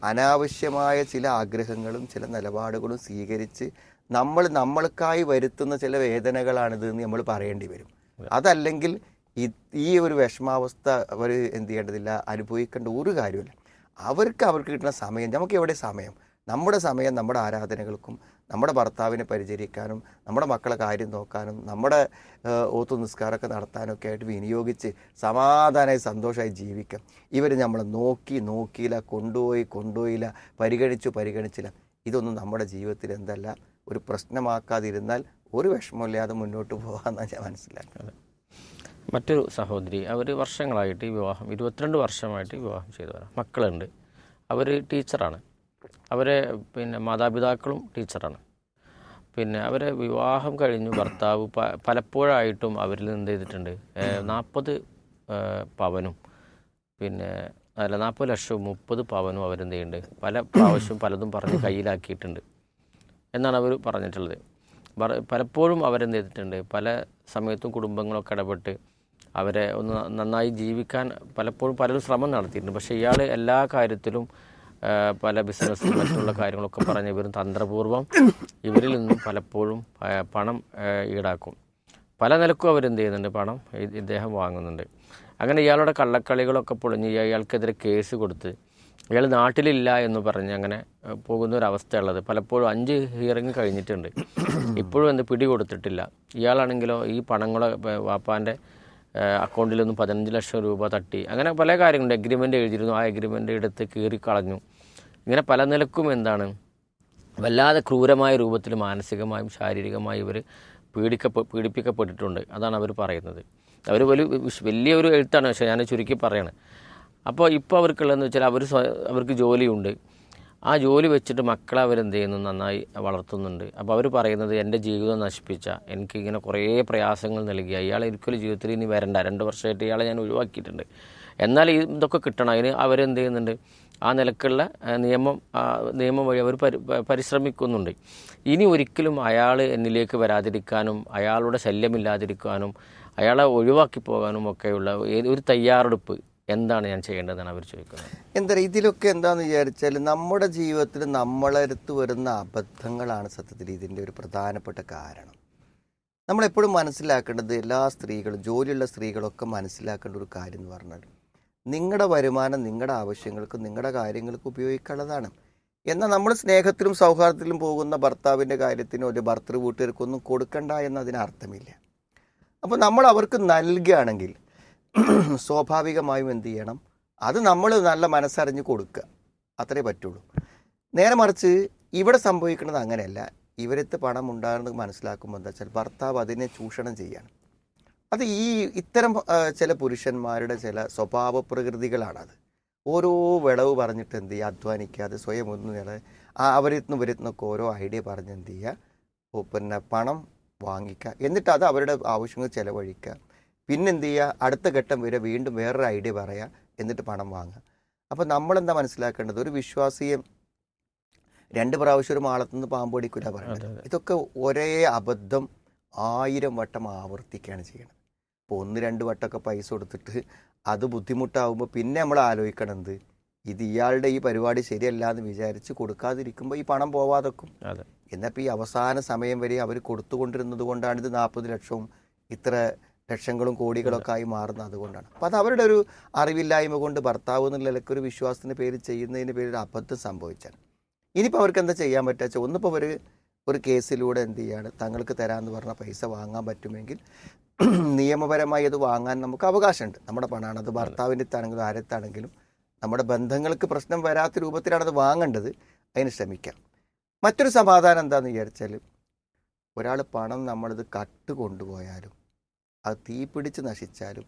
അനാവശ്യമായ ചില ആഗ്രഹങ്ങളും ചില നിലപാടുകളും സ്വീകരിച്ച് നമ്മൾ നമ്മൾക്കായി വരുത്തുന്ന ചില വേദനകളാണിത് എന്ന് നമ്മൾ പറയേണ്ടി വരും അതല്ലെങ്കിൽ ഈ- ഈ ഒരു വിഷമാവസ്ഥ അവർ എന്ത് ചെയ്യേണ്ടതില്ല അനുഭവിക്കേണ്ട ഒരു കാര്യമില്ല അവർക്ക് അവർക്ക് കിട്ടുന്ന സമയം നമുക്ക് എവിടെ സമയം നമ്മുടെ സമയം നമ്മുടെ ആരാധനകൾക്കും നമ്മുടെ ഭർത്താവിനെ പരിചരിക്കാനും നമ്മുടെ മക്കളെ കാര്യം നോക്കാനും നമ്മുടെ ഏഹ്, ഓത്തു നിസ്കാരമൊക്കെ നടത്താനും ഒക്കെ ആയിട്ട് വിനിയോഗിച്ച് സമാധാനമായി സന്തോഷമായി ജീവിക്കാം ഇവർ നമ്മളെ നോക്കി നോക്കിയില്ല കൊണ്ടുപോയി കൊണ്ടുപോയില്ല പരിഗണിച്ചു പരിഗണിച്ചില്ല ഇതൊന്നും നമ്മുടെ ജീവിതത്തിൽ എന്തല്ല ഒരു പ്രശ്നമാക്കാതിരുന്നാൽ ഒരു വിഷമമില്ലാതെ മുന്നോട്ട് പോകാമെന്നാണ് ഞാൻ മനസ്സിലാക്കുന്നത് മറ്റൊരു സഹോദരി അവർ വർഷങ്ങളായിട്ട് ഈ വിവാഹം ഇരുപത്തിരണ്ട് വർഷമായിട്ട് ഈ വിവാഹം ചെയ്തവരാണ് മക്കളുണ്ട് അവർ ടീച്ചറാണ് അവരെ പിന്നെ മാതാപിതാക്കളും ടീച്ചറാണ് പിന്നെ അവരെ വിവാഹം കഴിഞ്ഞു ഭർത്താവ് പ പലപ്പോഴായിട്ടും അവരിൽ നിന്ന് എന്ത് ചെയ്തിട്ടുണ്ട് നാൽപ്പത് പവനും പിന്നെ അല്ല നാൽപ്പത് ലക്ഷവും മുപ്പത് പവനും അവരെന്ത് ചെയ്യുന്നുണ്ട് പല പ്രാവശ്യവും പലതും പറഞ്ഞ് കയ്യിലാക്കിയിട്ടുണ്ട് എന്നാണ് അവർ പറഞ്ഞിട്ടുള്ളത് പറ- പലപ്പോഴും അവരെന്ത് ചെയ്തിട്ടുണ്ട് പല സമയത്തും കുടുംബങ്ങളൊക്കെ ഇടപെട്ട് അവരെ ഒന്ന് ന- നന്നായി ജീവിക്കാൻ പലപ്പോഴും പലരും ശ്രമം നടത്തിയിട്ടുണ്ട് പക്ഷേ ഇയാൾ എല്ലാ കാര്യത്തിലും ആ, പല ബിസിനസ്സും മറ്റുള്ള കാര്യങ്ങളൊക്കെ പറഞ്ഞ് ഇവരും തന്ത്രപൂർവ്വം ഇവരിൽ നിന്നും പലപ്പോഴും ആ, പണം ആ, ഈടാക്കും പല നിലക്കും അവരെന്ത് ചെയ്യുന്നുണ്ട് പണം ഇ- ഇദ്ദേഹം വാങ്ങുന്നുണ്ട് അങ്ങനെ ഇയാളുടെ കള്ളക്കളികളൊക്കെ പൊളിഞ്ഞ് ഇയാ- ഇയാൾക്കെതിരെ കേസ് കൊടുത്ത് ഇയാൾ നാട്ടിലില്ല എന്ന് പറഞ്ഞ് അങ്ങനെ ഏഹ്, പോകുന്ന ഒരു അവസ്ഥയുള്ളത് പലപ്പോഴും അഞ്ച് ഹിയറിങ് കഴിഞ്ഞിട്ടുണ്ട് ഇപ്പോഴും എന്ത് പിടി കൊടുത്തിട്ടില്ല ഇയാളാണെങ്കിലോ ഈ പണങ്ങളെ ഏഹ്, വാപ്പാൻ്റെ ഏഹ്, അക്കൗണ്ടിൽ നിന്നും പതിനഞ്ച് ലക്ഷം രൂപ തട്ടി അങ്ങനെ പല കാര്യങ്ങളുണ്ട് എഗ്രിമെൻ്റ് എഴുതിയിരുന്നു ആ എഗ്രിമെൻ്റ് എടുത്ത് കീറിക്കളഞ്ഞു ഇങ്ങനെ പല നിലക്കും എന്താണ് വല്ലാതെ ക്രൂരമായ രൂപത്തിൽ മാനസികമായും ശാരീരികമായും ഇവർ പീഡിക്കപ്പെ പീഡിപ്പിക്കപ്പെട്ടിട്ടുണ്ട് അതാണ് അവർ പറയുന്നത് അവർ വലിയ വിശ്- വലിയൊരു എഴുത്താണ് പക്ഷേ ഞാൻ ചുരുക്കി പറയണത് അപ്പോൾ ഇപ്പോൾ അവർക്കുള്ളതെന്ന് വെച്ചാൽ അവർ സ്വ- അവർക്ക് ജോലിയുണ്ട് ആ ജോലി വെച്ചിട്ട് മക്കളെ അവരെന്ത് ചെയ്യുന്നു നന്നായി വളർത്തുന്നുണ്ട് അപ്പോൾ അവർ പറയുന്നത് എൻ്റെ ജീവിതം നശിപ്പിച്ച എനിക്ക് ഇങ്ങനെ കുറേ പ്രയാസങ്ങൾ നൽകിയ ഇയാളെ ഒരിക്കലും ജീവിതത്തിൽ ഇനി വരണ്ട രണ്ട് വർഷമായിട്ട് ഇയാളെ ഞാൻ ഒഴിവാക്കിയിട്ടുണ്ട് എന്നാൽ ഈ ഇതൊക്കെ കിട്ടണം അതിന് അവരെന്ത് ചെയ്യുന്നുണ്ട് ആ നിലക്കുള്ള ആ, നിയമം ആ, നിയമം വഴി അവർ പരി പ- പരിശ്രമിക്കുന്നുണ്ട് ഇനി ഒരിക്കലും അയാൾ എന്നിലേക്ക് വരാതിരിക്കാനും അയാളുടെ ശല്യമില്ലാതിരിക്കാനും അയാളെ ഒഴിവാക്കി പോകാനും ഒക്കെയുള്ള ഏത് ഒരു തയ്യാറെടുപ്പ് എന്താണ് ഞാൻ ചെയ്യേണ്ടതെന്നാണ് അവർ ചോദിക്കുന്നത് എന്താ പറയുക ഇതിലൊക്കെ എന്താണെന്ന് വിചാരിച്ചാൽ നമ്മുടെ ജീവിതത്തിൽ നമ്മളടുത്ത് വരുന്ന അബദ്ധങ്ങളാണ് സത്യത്തിൽ ഇതിൻ്റെ ഒരു പ്രധാനപ്പെട്ട കാരണം നമ്മളെപ്പോഴും മനസ്സിലാക്കേണ്ടത് എല്ലാ സ്ത്രീകളും ജോലിയുള്ള സ്ത്രീകളൊക്കെ മനസ്സിലാക്കേണ്ട ഒരു കാര്യം എന്ന് പറഞ്ഞാൽ നിങ്ങളുടെ വരുമാനം നിങ്ങളുടെ ആവശ്യങ്ങൾക്ക് നിങ്ങളുടെ കാര്യങ്ങൾക്ക് ഉപയോഗിക്കാനുള്ളതാണ് എന്നാൽ നമ്മൾ സ്നേഹത്തിലും സൗഹാർദ്ദത്തിലും പോകുന്ന ഭർത്താവിൻ്റെ കാര്യത്തിനോ ഒരു ഭർത്തൃ വീട്ടുകാർക്കൊന്നും കൊടുക്കണ്ട എന്നതിന് അർത്ഥമില്ല അപ്പോൾ നമ്മൾ അവർക്ക് നൽകുകയാണെങ്കിൽ സ്വാഭാവികമായും എന്ത് ചെയ്യണം അത് നമ്മൾ നല്ല മനസ്സറിഞ്ഞ് കൊടുക്കുക അത്രേ പറ്റുള്ളൂ നേരെ മറിച്ച് ഇവിടെ സംഭവിക്കുന്നത് അങ്ങനെയല്ല ഇവരത്ത് പണം ഉണ്ടാകുന്നത് മനസ്സിലാക്കുമ്പോൾ എന്താ വെച്ചാൽ ഭർത്താവ് അതിനെ ചൂഷണം ചെയ്യാണ് അത് ഈ ഇത്തരം ആ, ചില പുരുഷന്മാരുടെ ചില സ്വഭാവ പ്രകൃതികളാണത് ഓരോ വിളവ് പറഞ്ഞിട്ട് എന്ത് ചെയ്യുക അധ്വാനിക്കാതെ സ്വയം ഒന്നും ഇള ആ അവരിന്ന് വരുന്നൊക്കെ ഓരോ ഐഡിയ പറഞ്ഞ് എന്ത് ചെയ്യുക ഓ, പിന്നെ പണം വാങ്ങിക്കുക എന്നിട്ട് അത് അവരുടെ ആവശ്യങ്ങൾ ചിലവഴിക്കുക പിന്നെന്ത് ചെയ്യുക അടുത്ത ഘട്ടം വരെ വീണ്ടും വേറൊരു ഐഡിയ പറയുക എന്നിട്ട് പണം വാങ്ങുക അപ്പോൾ നമ്മളെന്താ മനസ്സിലാക്കേണ്ടത് ഒരു വിശ്വാസിയെ രണ്ട് പ്രാവശ്യം ഒരു മാളത്തുനിന്ന് പാമ്പ് പിടിക്കില്ല പറയുന്നത് അതെ, അതെ. ഇതൊക്കെ ഒരേ അബദ്ധം ആയിരം വട്ടം ആവർത്തിക്കുകയാണ് ചെയ്യണത് ഇപ്പോൾ ഒന്ന് രണ്ട് വട്ടമൊക്കെ പൈസ കൊടുത്തിട്ട് അത് ബുദ്ധിമുട്ടാവുമ്പോൾ പിന്നെ നമ്മൾ ആലോചിക്കണം എന്ത് ഇത് ഇയാളുടെ ഈ പരിപാടി ശരിയല്ല എന്ന് വിചാരിച്ച് കൊടുക്കാതിരിക്കുമ്പോൾ ഈ പണം പോവാതെക്കും അതെ എന്നപ്പോൾ ഈ അവസാന സമയം വരെ അവർ കൊടുത്തുകൊണ്ടിരുന്നത് കൊണ്ടാണ് ഇത് നാൽപ്പത് ലക്ഷവും ഇത്ര ലക്ഷങ്ങളും കോടികളൊക്കെ ആയി മാറുന്നത് അതുകൊണ്ടാണ് അപ്പം അത് അവരുടെ ഒരു അറിവില്ലായ്മ കൊണ്ട് ഭർത്താവ് എന്നുള്ള നിലയ്ക്ക് ഒരു വിശ്വാസത്തിൻ്റെ പേര് ചെയ്യുന്നതിന് പേരിൽ അബദ്ധം സംഭവിച്ചാണ് ഇനിയിപ്പോൾ അവർക്ക് എന്താ ചെയ്യാൻ പറ്റുക വെച്ചാൽ ഒന്നിപ്പോൾ അവർ ഒരു കേസിലൂടെ എന്ത് ചെയ്യാണ് തങ്ങൾക്ക് തരാമെന്ന് പറഞ്ഞ പൈസ വാങ്ങാൻ പറ്റുമെങ്കിൽ നിയമപരമായി അത് വാങ്ങാൻ നമുക്ക് അവകാശമുണ്ട് നമ്മുടെ പണമാണ് അത് ഭർത്താവിൻ്റെ അടുത്താണെങ്കിലും ആരത്താണെങ്കിലും നമ്മുടെ ബന്ധങ്ങൾക്ക് പ്രശ്നം വരാത്ത രൂപത്തിലാണ് അത് വാങ്ങേണ്ടത് അതിന് ശ്രമിക്കാം മറ്റൊരു സമാധാനം എന്താണെന്ന് വിചാരിച്ചാൽ ഒരാൾ പണം നമ്മളിത് കട്ട് കൊണ്ടുപോയാലും അത് തീ പിടിച്ച് നശിച്ചാലും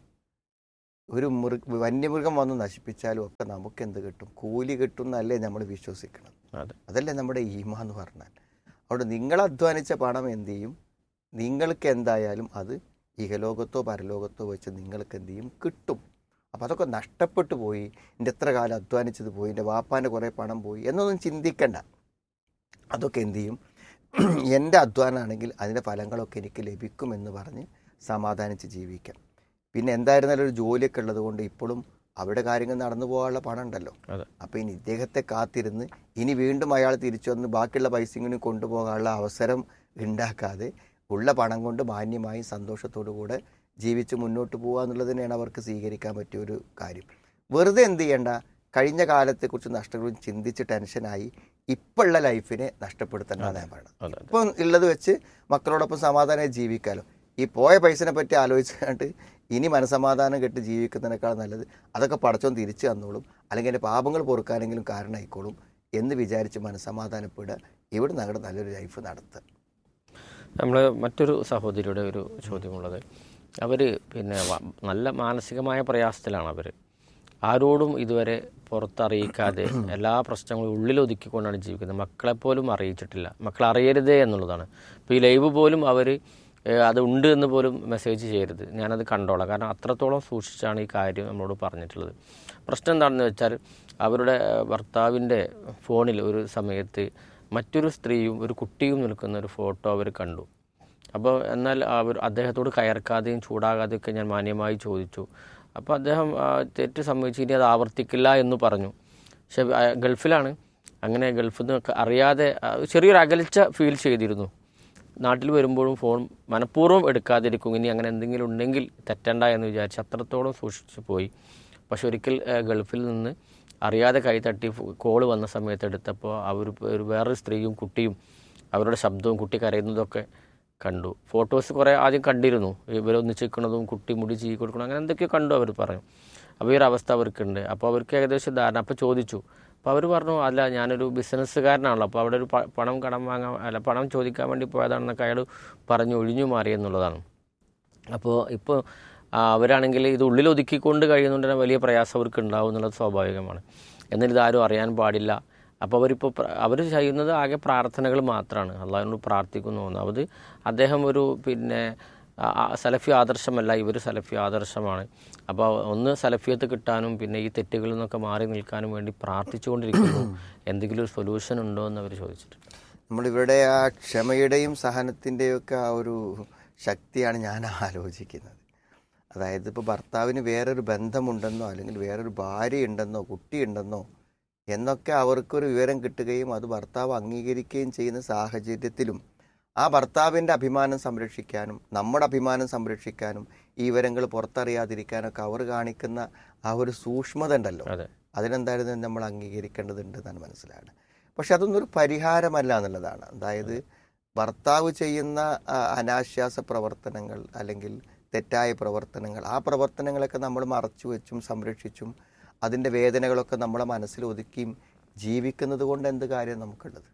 ഒരു മൃഗ വന്യമൃഗം വന്ന് നശിപ്പിച്ചാലും ഒക്കെ നമുക്ക് എന്ത് കിട്ടും കൂലി കിട്ടും എന്നല്ലേ നമ്മൾ വിശ്വസിക്കണം അതെ അതല്ലേ നമ്മുടെ ഈമ എന്ന് പറഞ്ഞാൽ അവിടെ നിങ്ങൾ അധ്വാനിച്ച പണം എന്ത് ചെയ്യും നിങ്ങൾക്ക് എന്തായാലും അത് ഇഹലോകത്തോ പരലോകത്തോ വെച്ച് നിങ്ങൾക്ക് എന്ത് ചെയ്യും കിട്ടും അപ്പോൾ അതൊക്കെ നഷ്ടപ്പെട്ടു പോയി എൻ്റെ എത്ര കാലം അധ്വാനിച്ചത് പോയി എൻ്റെ വാപ്പാൻ്റെ കുറേ പണം പോയി എന്നൊന്നും ചിന്തിക്കണ്ട അതൊക്കെ എന്ത് ചെയ്യും എൻ്റെ അധ്വാനമാണെങ്കിൽ അതിൻ്റെ ഫലങ്ങളൊക്കെ എനിക്ക് ലഭിക്കുമെന്ന് പറഞ്ഞ് സമാധാനിച്ച് ജീവിക്കാം പിന്നെ എന്തായിരുന്നാലും ഒരു ജോലിയൊക്കെ ഉള്ളത് കൊണ്ട് ഇപ്പോഴും അവിടെ കാര്യങ്ങൾ നടന്നു പോകാനുള്ള പണം ഉണ്ടല്ലോ അതെ. അപ്പോൾ ഇനി ഇദ്ദേഹത്തെ കാത്തിരുന്ന് ഇനി വീണ്ടും അയാൾ തിരിച്ചു വന്ന് ബാക്കിയുള്ള പൈസയും കൂടി കൊണ്ടുപോകാനുള്ള അവസരം ഉണ്ടാക്കാതെ ഉള്ള പണം കൊണ്ട് മാന്യമായി സന്തോഷത്തോടു കൂടെ ജീവിച്ച് മുന്നോട്ട് പോകുക എന്നുള്ളത് തന്നെയാണ് അവർക്ക് സ്വീകരിക്കാൻ പറ്റിയ ഒരു കാര്യം വെറുതെ എന്ത് ചെയ്യണ്ട കഴിഞ്ഞ കാലത്തെക്കുറിച്ച് നഷ്ടങ്ങളും ചിന്തിച്ച് ടെൻഷനായി ഇപ്പോഴുള്ള ലൈഫിനെ നഷ്ടപ്പെടുത്തേണ്ടതാണ് ഞാൻ പറയുന്നത് അതെ അതെ ഇപ്പം ഉള്ളത് വെച്ച് മക്കളോടൊപ്പം സമാധാനമായി ജീവിക്കാമല്ലോ ഈ പോയ പൈസനെ പറ്റി ആലോചിച്ചിട്ട് ഇനി മനസമാധാനം കെട്ട് ജീവിക്കുന്നതിനേക്കാൾ നല്ലത് അതൊക്കെ പടച്ചോൻ തിരിച്ചു തന്നോളും അല്ലെങ്കിൽ എൻ്റെ പാപങ്ങൾ പൊറുക്കാനെങ്കിലും കാരണമായിക്കോളും എന്ന് വിചാരിച്ച് മനസമാധാനപ്പെടുക ഇവിടെ ഞങ്ങളുടെ നല്ലൊരു ലൈഫ് നടത്തുക നമ്മൾ മറ്റൊരു സഹോദരിയുടെ ഒരു ചോദ്യമുള്ളത് അവർ പിന്നെ വ- നല്ല മാനസികമായ പ്രയാസത്തിലാണ് അവർ ആരോടും ഇതുവരെ പുറത്തറിയിക്കാതെ എല്ലാ പ്രശ്നങ്ങളും ഉള്ളിൽ ഒതുക്കിക്കൊണ്ടാണ് ജീവിക്കുന്നത് മക്കളെപ്പോലും അറിയിച്ചിട്ടില്ല മക്കൾ അറിയരുതേ എന്നുള്ളതാണ് ഇപ്പോൾ ഈ ലൈവ് പോലും അവർ അത് ഉണ്ട് എന്ന് പോലും മെസ്സേജ് ചെയ്യരുത് ഞാനത് കണ്ടോളാം കാരണം അത്രത്തോളം സൂക്ഷിച്ചാണ് ഈ കാര്യം നമ്മളോട് പറഞ്ഞിട്ടുള്ളത് പ്രശ്നം എന്താണെന്ന് വെച്ചാൽ അവരുടെ ഭർത്താവിൻ്റെ ഫോണിൽ ഒരു സമയത്ത് മറ്റൊരു സ്ത്രീയും ഒരു കുട്ടിയും നിൽക്കുന്ന ഒരു ഫോട്ടോ അവർ കണ്ടു അപ്പോൾ എന്നാൽ അവർ അദ്ദേഹത്തോട് കയർക്കാതെയും ചൂടാകാതെയും ഒക്കെ ഞാൻ മാന്യമായി ചോദിച്ചു അപ്പോൾ അദ്ദേഹം ആ, തെറ്റ് സംഭവിച്ചു ഇനി അത് ആവർത്തിക്കില്ല എന്ന് പറഞ്ഞു പക്ഷെ ആ, ഗൾഫിലാണ് അങ്ങനെ ഗൾഫിൽ നിന്നൊക്കെ അറിയാതെ ആ, ചെറിയൊരു അകൽച്ച ഫീൽ ചെയ്തിരുന്നു നാട്ടിൽ വരുമ്പോഴും ഫോൺ മനഃപൂർവ്വം എടുക്കാതിരിക്കും ഇനി അങ്ങനെ എന്തെങ്കിലും ഉണ്ടെങ്കിൽ തെറ്റണ്ട എന്ന് വിചാരിച്ച് അത്രത്തോളം സൂക്ഷിച്ചു പോയി പക്ഷെ ഒരിക്കൽ ആ, ഗൾഫിൽ നിന്ന് അറിയാതെ കൈ തട്ടി കോള് വന്ന സമയത്ത് എടുത്തപ്പോൾ അവർ ഒരു വേറൊരു സ്ത്രീയും കുട്ടിയും അവരുടെ ശബ്ദവും കുട്ടി കരയുന്നതൊക്കെ കണ്ടു ഫോട്ടോസ് കുറേ ആദ്യം കണ്ടിരുന്നു ഇവർ ഒന്നിച്ചിരിക്കുന്നതും കുട്ടി മുടി ചീ കൊടുക്കണം അങ്ങനെ എന്തൊക്കെയോ കണ്ടു അവർ പറഞ്ഞു അപ്പോൾ ഈ ഒരു അവസ്ഥ അവർക്കുണ്ട് അപ്പോൾ അവർക്ക് ഏകദേശം ധാരണ അപ്പോൾ ചോദിച്ചു അപ്പോൾ അവർ പറഞ്ഞു അല്ല ഞാനൊരു ബിസിനസ്സുകാരനാണല്ലോ അപ്പോൾ അവിടെ ഒരു പ- പണം കടം വാങ്ങാൻ അല്ല പണം ചോദിക്കാൻ വേണ്ടി പോയതാണെന്നൊക്കെ അയാൾ പറഞ്ഞു ഒഴിഞ്ഞു മാറി എന്നുള്ളതാണ് അപ്പോൾ ഇപ്പോൾ അവരാണെങ്കിൽ ഇത് ഉള്ളിൽ ഒതുക്കിക്കൊണ്ട് കഴിയുന്നതുകൊണ്ട് തന്നെ വലിയ പ്രയാസം അവർക്ക് ഉണ്ടാവും എന്നുള്ളത് സ്വാഭാവികമാണ് എന്നാൽ ഇതാരും അറിയാൻ പാടില്ല അപ്പോൾ അവരിപ്പോൾ അവർ ചെയ്യുന്നത് ആകെ പ്രാർത്ഥനകൾ മാത്രമാണ് അള്ളാഹിനോട് പ്രാർത്ഥിക്കുന്നു തോന്നുന്നു അത് അദ്ദേഹം ഒരു പിന്നെ ആ, ആ, സലഫി ആദർശമല്ല ഇവർ സലഫി ആദർശമാണ് അപ്പോൾ ഒന്ന് സലഫിയത്ത് കിട്ടാനും പിന്നെ ഈ തെറ്റുകളിൽ നിന്നൊക്കെ മാറി നിൽക്കാനും വേണ്ടി പ്രാർത്ഥിച്ചുകൊണ്ടിരിക്കുന്നു എന്തെങ്കിലും ഒരു സൊല്യൂഷൻ ഉണ്ടോ എന്ന് അവർ ചോദിച്ചിട്ടുണ്ട് നമ്മളിവരുടെ ആ ക്ഷമയുടെയും സഹനത്തിൻ്റെയും ഒക്കെ ആ ഒരു ശക്തിയാണ് ഞാൻ ആലോചിക്കുന്നത് അതായത് ഇപ്പോൾ ഭർത്താവിന് വേറൊരു ബന്ധമുണ്ടെന്നോ അല്ലെങ്കിൽ വേറൊരു ഭാര്യ ഉണ്ടെന്നോ കുട്ടിയുണ്ടെന്നോ എന്നൊക്കെ അവർക്കൊരു വിവരം കിട്ടുകയും അത് ഭർത്താവ് അംഗീകരിക്കുകയും ചെയ്യുന്ന സാഹചര്യത്തിലും ആ ഭർത്താവിൻ്റെ അഭിമാനം സംരക്ഷിക്കാനും നമ്മുടെ അഭിമാനം സംരക്ഷിക്കാനും ഈ വിവരങ്ങൾ പുറത്തറിയാതിരിക്കാനൊക്കെ അവർ കാണിക്കുന്ന ആ ഒരു സൂക്ഷ്മത ഉണ്ടല്ലോ അതെ അതിനെന്തായാലും നമ്മൾ അംഗീകരിക്കേണ്ടതുണ്ട് എന്നാണ് മനസ്സിലാണ് പക്ഷെ അതൊന്നും ഒരു പരിഹാരമല്ല എന്നുള്ളതാണ് അതായത് ഭർത്താവ് ചെയ്യുന്ന ആ, അനാശ്വാസ പ്രവർത്തനങ്ങൾ അല്ലെങ്കിൽ തെറ്റായ പ്രവർത്തനങ്ങൾ ആ പ്രവർത്തനങ്ങളൊക്കെ നമ്മൾ മറച്ചു വെച്ചും സംരക്ഷിച്ചും അതിൻ്റെ വേദനകളൊക്കെ നമ്മളെ മനസ്സിൽ ഒതുക്കിയും ജീവിക്കുന്നത് കൊണ്ട് എന്ത് കാര്യം നമുക്കുള്ളത്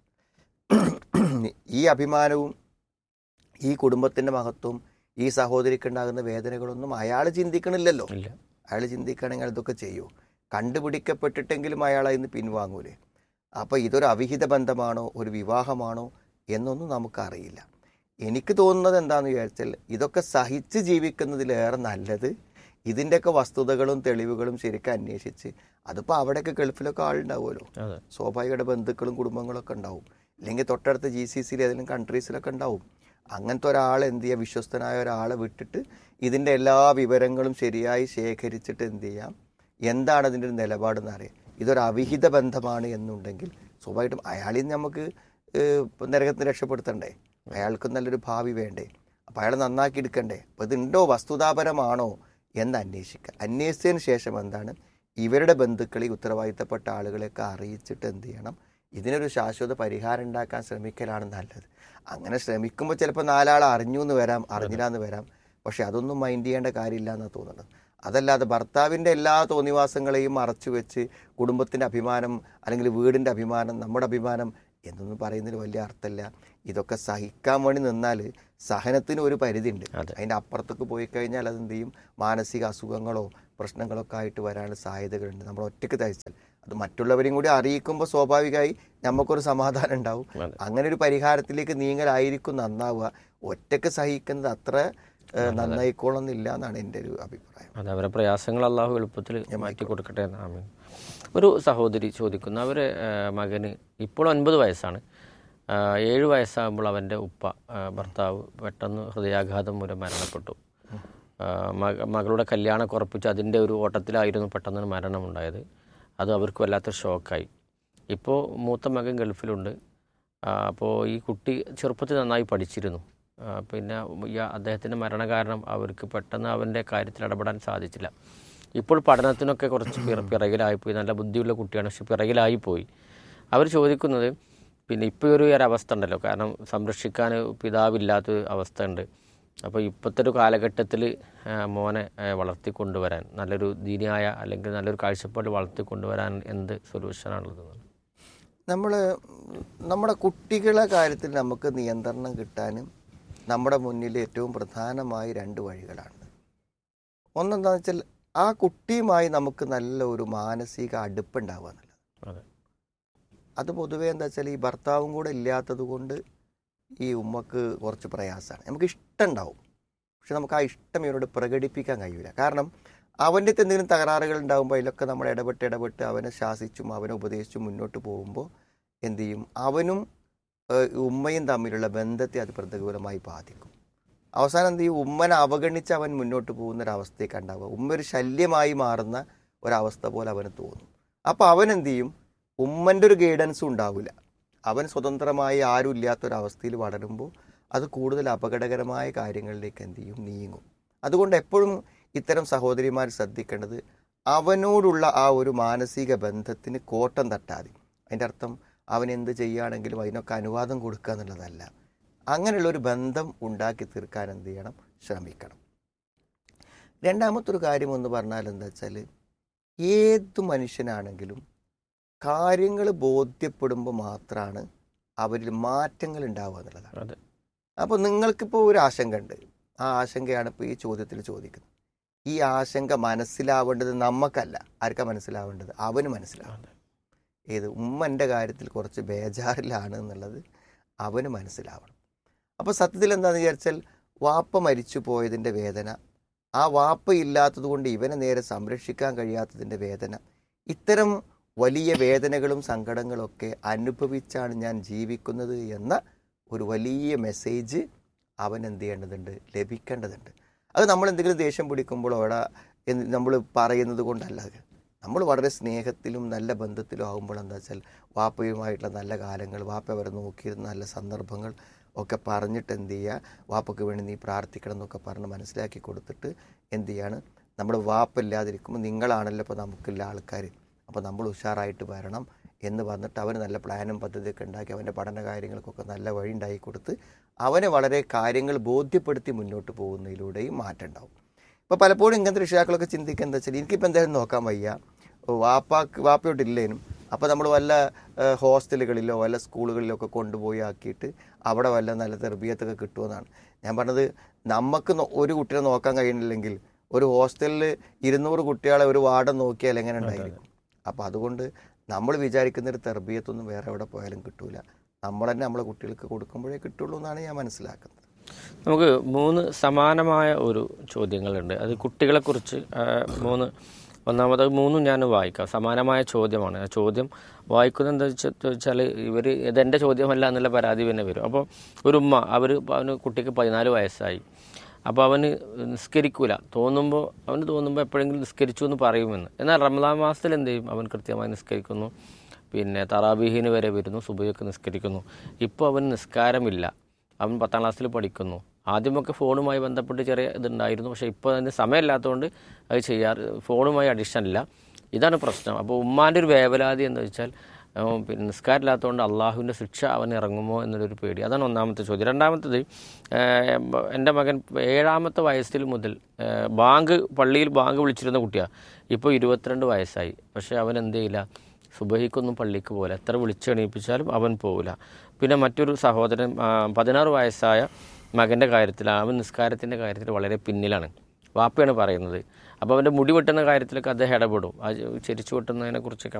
ഈ അഭിമാനവും ഈ കുടുംബത്തിൻ്റെ മഹത്വവും ഈ സഹോദരിക്കുണ്ടാകുന്ന വേദനകളൊന്നും അയാൾ ചിന്തിക്കണില്ലല്ലോ ഇല്ല അയാൾ ചിന്തിക്കുകയാണെങ്കിൽ അതൊക്കെ ചെയ്യൂ കണ്ടുപിടിക്കപ്പെട്ടിട്ടെങ്കിലും അയാൾ അതിന് പിൻവാങ്ങൂലേ അപ്പോൾ ഇതൊരു അവിഹിത ബന്ധമാണോ ഒരു വിവാഹമാണോ എന്നൊന്നും നമുക്കറിയില്ല എനിക്ക് തോന്നുന്നത് എന്താണെന്ന് വിചാരിച്ചാൽ ഇതൊക്കെ സഹിച്ച് ജീവിക്കുന്നതിലേറെ നല്ലത് ഇതിൻ്റെയൊക്കെ വസ്തുതകളും തെളിവുകളും ശരിക്കും അന്വേഷിച്ച് അതിപ്പോൾ അവിടെയൊക്കെ ഗൾഫിലൊക്കെ ആളുണ്ടാവുമല്ലോ അതെ സ്വാഭാവികമായിട്ട് ബന്ധുക്കളും കുടുംബങ്ങളൊക്കെ ഉണ്ടാവും അല്ലെങ്കിൽ തൊട്ടടുത്ത ജി സി സിയിൽ ഏതെങ്കിലും കൺട്രീസിലൊക്കെ ഉണ്ടാവും അങ്ങനത്തെ ഒരാൾ എന്ത് ചെയ്യുക വിശ്വസ്തനായ ഒരാളെ വിട്ടിട്ട് ഇതിൻ്റെ എല്ലാ വിവരങ്ങളും ശരിയായി ശേഖരിച്ചിട്ട് എന്ത് ചെയ്യാം എന്താണ് അതിൻ്റെ ഒരു നിലപാടെന്ന് അറിയാം ഇതൊരു അവിഹിത ബന്ധമാണ് എന്നുണ്ടെങ്കിൽ സ്വാഭാവികമായിട്ടും അയാളിൽ നിന്ന് നമുക്ക് ഏഹ്, നരകത്തിന് രക്ഷപ്പെടുത്തണ്ടേ അയാൾക്ക് നല്ലൊരു ഭാവി വേണ്ടേ അപ്പോൾ അയാളെ നന്നാക്കി എടുക്കണ്ടേ അപ്പോൾ ഇതുണ്ടോ വസ്തുതാപരമാണോ എന്ന് അന്വേഷിക്കുക അന്വേഷിച്ചതിന് ശേഷം എന്താണ് ഇവരുടെ ബന്ധുക്കളെ ഈ ഉത്തരവാദിത്തപ്പെട്ട ആളുകളെയൊക്കെ അറിയിച്ചിട്ട് എന്ത് ചെയ്യണം ഇതിനൊരു ശാശ്വത പരിഹാരം ഉണ്ടാക്കാൻ ശ്രമിക്കലാണ് നല്ലത് അങ്ങനെ ശ്രമിക്കുമ്പോൾ ചിലപ്പോൾ നാലാൾ അറിഞ്ഞു എന്ന് വരാം അറിഞ്ഞില്ല എന്ന് വരാം പക്ഷെ അതൊന്നും മൈൻഡ് ചെയ്യേണ്ട കാര്യമില്ല എന്നാണ് തോന്നുന്നത് അതല്ലാതെ ഭർത്താവിൻ്റെ എല്ലാ തോന്നിവാസങ്ങളെയും മറച്ചു വെച്ച് കുടുംബത്തിൻ്റെ അഭിമാനം അല്ലെങ്കിൽ വീടിൻ്റെ അഭിമാനം നമ്മുടെ അഭിമാനം എന്നൊന്നും പറയുന്നതിൽ വലിയ അർത്ഥമില്ല ഇതൊക്കെ സഹിക്കാൻ വേണ്ടി നിന്നാൽ സഹനത്തിന് ഒരു പരിധിയുണ്ട് അതെ. അതിൻ്റെ അപ്പുറത്തേക്ക് പോയി കഴിഞ്ഞാൽ അതെന്ത് ചെയ്യും മാനസിക അസുഖങ്ങളോ പ്രശ്നങ്ങളൊക്കെ ആയിട്ട് വരാനുള്ള സാധ്യതകളുണ്ട് നമ്മൾ ഒറ്റയ്ക്ക് തയ്ച്ചാൽ അത് മറ്റുള്ളവരെയും കൂടി അറിയിക്കുമ്പോൾ സ്വാഭാവികമായി നമുക്കൊരു സമാധാനം ഉണ്ടാവും അതെ. അങ്ങനെ ഒരു പരിഹാരത്തിലേക്ക് നീങ്ങലായിരിക്കും നന്നാവുക ഒറ്റയ്ക്ക് സഹിക്കുന്നത് അത്ര ഏഹ്, നന്നായിക്കോളുന്നില്ല എന്നാണ് എൻ്റെ ഒരു അഭിപ്രായം അതെ അവരെ പ്രയാസങ്ങൾ അള്ളാഹു എളുപ്പത്തിൽ മാറ്റി കൊടുക്കട്ടെ എന്ന് ആമീൻ ഒരു സഹോദരി ചോദിക്കുന്നു അവരെ ഏഹ്, മകന് ഇപ്പോൾ ഒൻപത് വയസ്സാണ് ആഹ്, ഏഴ് വയസ്സാകുമ്പോൾ അവൻ്റെ ഉപ്പ ആഹ്, ഭർത്താവ് പെട്ടെന്ന് ഹൃദയാഘാതം മൂലം മരണപ്പെട്ടു ആ, മക മകളുടെ കല്യാണം ഉറപ്പിച്ച് അതിൻ്റെ ഒരു ഓട്ടത്തിലായിരുന്നു പെട്ടെന്ന് മരണമുണ്ടായത് അത് അവർക്ക് വല്ലാത്ത ഷോക്കായി ഇപ്പോൾ മൂത്ത മകൻ ഗൾഫിലുണ്ട് ആ, അപ്പോൾ ഈ കുട്ടി ചെറുപ്പത്തിൽ നന്നായി പഠിച്ചിരുന്നു ആ, പിന്നെ ഈ അദ്ദേഹത്തിൻ്റെ മരണകാരണം അവർക്ക് പെട്ടെന്ന് അവൻ്റെ കാര്യത്തിൽ ഇടപെടാൻ സാധിച്ചില്ല ഇപ്പോൾ പഠനത്തിനൊക്കെ കുറച്ച് പിറ പിറകിലായിപ്പോയി നല്ല ബുദ്ധിയുള്ള കുട്ടിയാണ് പക്ഷെ പിറകിലായിപ്പോയി അവർ ചോദിക്കുന്നത് പിന്നെ ഇപ്പോൾ ഒരു ഒരവസ്ഥ ഉണ്ടല്ലോ കാരണം സംരക്ഷിക്കാൻ പിതാവില്ലാത്ത അവസ്ഥ ഉണ്ട് അപ്പോൾ ഇപ്പോഴത്തെ ഒരു കാലഘട്ടത്തിൽ മോനെ ആ, വളർത്തിക്കൊണ്ടുവരാൻ നല്ലൊരു ദീനിയായ അല്ലെങ്കിൽ നല്ലൊരു കാഴ്ചപ്പാട് വളർത്തിക്കൊണ്ടുവരാൻ എന്ത് സൊല്യൂഷനാണുള്ളത് നമ്മൾ നമ്മുടെ കുട്ടികളെ കാര്യത്തിൽ നമുക്ക് നിയന്ത്രണം കിട്ടാനും നമ്മുടെ മുന്നിൽ ഏറ്റവും പ്രധാനമായി രണ്ട് വഴികളാണ് ഒന്നെന്താണെന്ന് വെച്ചാൽ ആ കുട്ടിയുമായി നമുക്ക് നല്ല ഒരു മാനസിക അടുപ്പുണ്ടാവുക എന്നുള്ളത് അതെ അത് പൊതുവേ എന്താ വെച്ചാൽ ഈ ഭർത്താവും കൂടെ ഇല്ലാത്തത് കൊണ്ട് ഈ ഉമ്മക്ക് കുറച്ച് പ്രയാസമാണ് നമുക്ക് ഇഷ്ടമുണ്ടാവും പക്ഷെ നമുക്ക് ആ ഇഷ്ടം ഇവരോട് പ്രകടിപ്പിക്കാൻ കഴിയില്ല കാരണം അവൻ്റെ അടുത്ത് എന്തെങ്കിലും തകരാറുകൾ ഉണ്ടാകുമ്പോൾ അതിലൊക്കെ നമ്മൾ ഇടപെട്ട് ഇടപെട്ട് അവനെ ശാസിച്ചും അവനെ ഉപദേശിച്ചും മുന്നോട്ട് പോകുമ്പോൾ എന്ത് ചെയ്യും അവനും ഏഹ്, ഉമ്മയും തമ്മിലുള്ള ബന്ധത്തെ അത് പ്രതികൂലമായി ബാധിക്കും അവസാനം എന്ത് ചെയ്യും ഉമ്മനെ അവഗണിച്ച് അവൻ മുന്നോട്ട് പോകുന്ന ഒരവസ്ഥയൊക്കെ ഉണ്ടാവുക ഉമ്മ ഒരു ശല്യമായി മാറുന്ന ഒരവസ്ഥ പോലെ അവന് തോന്നും അപ്പോൾ അവൻ എന്ത് ചെയ്യും ഉമ്മൻ്റെ ഒരു ഗൈഡൻസും ഉണ്ടാവില്ല അവൻ സ്വതന്ത്രമായി ആരും ഇല്ലാത്തൊരവസ്ഥയിൽ വളരുമ്പോൾ അത് കൂടുതൽ അപകടകരമായ കാര്യങ്ങളിലേക്ക് എന്ത് ചെയ്യും നീങ്ങും അതുകൊണ്ട് എപ്പോഴും ഇത്തരം സഹോദരിമാർ ശ്രദ്ധിക്കേണ്ടത് അവനോടുള്ള ആ ഒരു മാനസിക ബന്ധത്തിന് കോട്ടം തട്ടാതെ അതിൻ്റെ അർത്ഥം അവൻ എന്ത് ചെയ്യുകയാണെങ്കിലും അതിനൊക്കെ അനുവാദം കൊടുക്കുക എന്നുള്ളതല്ല അങ്ങനെയുള്ള ഒരു ബന്ധം ഉണ്ടാക്കി തീർക്കാൻ എന്ത് ചെയ്യണം ശ്രമിക്കണം രണ്ടാമത്തെ ഒരു കാര്യം എന്ന് പറഞ്ഞാൽ എന്താ വെച്ചാൽ ഏത് മനുഷ്യനാണെങ്കിലും കാര്യങ്ങൾ ബോധ്യപ്പെടുമ്പോൾ മാത്രമാണ് അവരിൽ മാറ്റങ്ങൾ ഉണ്ടാവുക എന്നുള്ളതാണ് അതെ അപ്പോൾ നിങ്ങൾക്കിപ്പോൾ ഒരു ആശങ്ക ഉണ്ട് ആ ആശങ്കയാണ് ഇപ്പോൾ ഈ ചോദ്യത്തിൽ ചോദിക്കുന്നത് ഈ ആശങ്ക മനസ്സിലാവേണ്ടത് നമുക്കല്ല ആർക്കാ മനസ്സിലാവേണ്ടത് അവന് മനസ്സിലാവേണ്ടത് ഏത് ഉമ്മൻ്റെ കാര്യത്തിൽ കുറച്ച് ബേജാറിലാണ് എന്നുള്ളത് അവന് മനസ്സിലാവണം അപ്പോൾ സത്യത്തിൽ എന്താണെന്ന് വിചാരിച്ചാൽ വാപ്പ മരിച്ചു പോയതിൻ്റെ വേദന ആ വാപ്പ ഇല്ലാത്തത് കൊണ്ട് ഇവനെ നേരെ സംരക്ഷിക്കാൻ കഴിയാത്തതിൻ്റെ വേദന ഇത്തരം വലിയ വേദനകളും സങ്കടങ്ങളൊക്കെ അനുഭവിച്ചാണ് ഞാൻ ജീവിക്കുന്നത് എന്ന ഒരു വലിയ മെസ്സേജ് അവൻ എന്ത് ചെയ്യേണ്ടതുണ്ട് ലഭിക്കേണ്ടതുണ്ട് അത് നമ്മൾ എന്തെങ്കിലും ദേഷ്യം പിടിക്കുമ്പോഴോ അവിടെ നമ്മൾ പറയുന്നത് കൊണ്ടല്ല അത്. നമ്മൾ വളരെ സ്നേഹത്തിലും നല്ല ബന്ധത്തിലും ആകുമ്പോൾ എന്താ വെച്ചാൽ വാപ്പയുമായിട്ടുള്ള നല്ല കാലങ്ങൾ വാപ്പ അവരെ നോക്കിയിരുന്ന നല്ല സന്ദർഭങ്ങൾ ഒക്കെ പറഞ്ഞിട്ട് എന്ത് ചെയ്യുക വാപ്പയ്ക്ക് വേണ്ടി നീ പ്രാർത്ഥിക്കണം എന്നൊക്കെ പറഞ്ഞ് മനസ്സിലാക്കി കൊടുത്തിട്ട് എന്ത് ചെയ്യാണ് നമ്മുടെ വാപ്പ ഇല്ലാതിരിക്കുമ്പോൾ നിങ്ങളാണല്ലോ ഇപ്പോൾ നമുക്കുള്ള ആൾക്കാർ അപ്പോൾ നമ്മൾ ഉഷാറായിട്ട് വരണം എന്ന് പറഞ്ഞിട്ട് അവന് നല്ല പ്ലാനും പദ്ധതിയൊക്കെ ഉണ്ടാക്കി അവൻ്റെ പഠന കാര്യങ്ങൾക്കൊക്കെ നല്ല വഴി ഉണ്ടാക്കി കൊടുത്ത് അവനെ വളരെ കാര്യങ്ങൾ ബോധ്യപ്പെടുത്തി മുന്നോട്ട് പോകുന്നതിലൂടെയും മാറ്റം ഉണ്ടാവും ഇപ്പോൾ പലപ്പോഴും ഇങ്ങനത്തെ രക്ഷിതാക്കളൊക്കെ ചിന്തിക്കുക എന്താ വെച്ചാൽ എനിക്കിപ്പോൾ എന്തായാലും നോക്കാൻ വയ്യ വാപ്പാക്ക് വാപ്പയോട്ടില്ലേനും അപ്പോൾ നമ്മൾ വല്ല ഏഹ്, ഹോസ്റ്റലുകളിലോ വല്ല സ്കൂളുകളിലോ ഒക്കെ കൊണ്ടുപോയി ആക്കിയിട്ട് അവിടെ വല്ല നല്ല തെർബിയത്തൊക്കെ കിട്ടുമെന്നാണ് ഞാൻ പറഞ്ഞത് നമുക്ക് നോ- ഒരു കുട്ടിയെ നോക്കാൻ കഴിയുന്നില്ലെങ്കിൽ ഒരു ഹോസ്റ്റലിൽ ഇരുന്നൂറ് കുട്ടികളെ ഒരു വാർഡൻ നോക്കിയാൽ എങ്ങനെ ഉണ്ടായിരിക്കും അപ്പോൾ അതുകൊണ്ട് നമ്മൾ വിചാരിക്കുന്ന ഒരു തെർബിയത്തൊന്നും വേറെ എവിടെ പോയാലും കിട്ടൂല നമ്മൾ തന്നെ നമ്മളെ കുട്ടികൾക്ക് കൊടുക്കുമ്പോഴേ കിട്ടുള്ളൂ എന്നാണ് ഞാൻ മനസ്സിലാക്കുന്നത് നമുക്ക് മൂന്ന് സമാനമായ ഒരു ചോദ്യങ്ങളുണ്ട് അത് കുട്ടികളെക്കുറിച്ച് ആ, മൂന്ന് ഒന്നാമത് മൂന്നും ഞാൻ വായിക്കാം സമാനമായ ചോദ്യമാണ് ആ ചോദ്യം വായിക്കുന്നത് എന്താ വെച്ചാൽ ഇവർ ഇതെൻ്റെ ചോദ്യമല്ല എന്നുള്ള പരാതി തന്നെ വരും അപ്പോൾ ഒരു ഉമ്മ അവർ അവന് കുട്ടിക്ക് പതിനാല് വയസ്സായി അപ്പോൾ അവന് നിസ്കരിക്കൂല തോന്നുമ്പോൾ അവന് തോന്നുമ്പോൾ എപ്പോഴെങ്കിലും നിസ്കരിച്ചു എന്ന് പറയുമെന്ന് എന്നാൽ റമദാൻ മാസത്തിൽ എന്ത് ചെയ്യും അവൻ കൃത്യമായി നിസ്കരിക്കുന്നു പിന്നെ തറാബീഹിന് വരെ വരുന്നു സുബൈയൊക്കെ നിസ്കരിക്കുന്നു ഇപ്പോൾ അവൻ നിസ്കാരമില്ല അവൻ പത്താം ക്ലാസ്സിൽ പഠിക്കുന്നു ആദ്യമൊക്കെ ഫോണുമായി ബന്ധപ്പെട്ട് ചെറിയ ഇതുണ്ടായിരുന്നു പക്ഷേ ഇപ്പോൾ അതിന് സമയമില്ലാത്തതുകൊണ്ട് അത് ചെയ്യാറ് ഫോണുമായി അഡിക്ഷൻ ഇല്ല ഇതാണ് പ്രശ്നം അപ്പോൾ ഉമ്മാൻ്റെ ഒരു വേവലാതി എന്ന് വെച്ചാൽ അവൻ പിന്നെ നിസ്കാരമില്ലാത്തതുകൊണ്ട് അള്ളാഹുവിൻ്റെ ശിക്ഷ അവൻ ഇറങ്ങുമോ എന്നുള്ളൊരു പേടി അതാണ് ഒന്നാമത്തെ ചോദ്യം രണ്ടാമത്തത് ഏഹ്, എൻ്റെ മകൻ ഏഴാമത്തെ വയസ്സിൽ മുതൽ ഏഹ്, ബാങ്ക് പള്ളിയിൽ ബാങ്ക് വിളിച്ചിരുന്ന കുട്ടിയാണ് ഇപ്പോൾ ഇരുപത്തിരണ്ട് വയസ്സായി പക്ഷേ അവൻ എന്ത് ചെയ്യില്ല സുബഹിക്കൊന്നും പള്ളിക്ക് പോകില്ല എത്ര വിളിച്ചെണീപ്പിച്ചാലും അവൻ പോകില്ല പിന്നെ മറ്റൊരു സഹോദരൻ ആ, പതിനാറ് വയസ്സായ മകൻ്റെ കാര്യത്തിൽ അവൻ നിസ്കാരത്തിൻ്റെ കാര്യത്തിൽ വളരെ പിന്നിലാണ് വാപ്പയാണ് പറയുന്നത് അപ്പോൾ അവൻ്റെ മുടി വെട്ടുന്ന കാര്യത്തിലൊക്കെ അദ്ദേഹം ഇടപെടും ആ ചെരിച്ചു വെട്ടുന്നതിനെക്കുറിച്ചൊക്കെ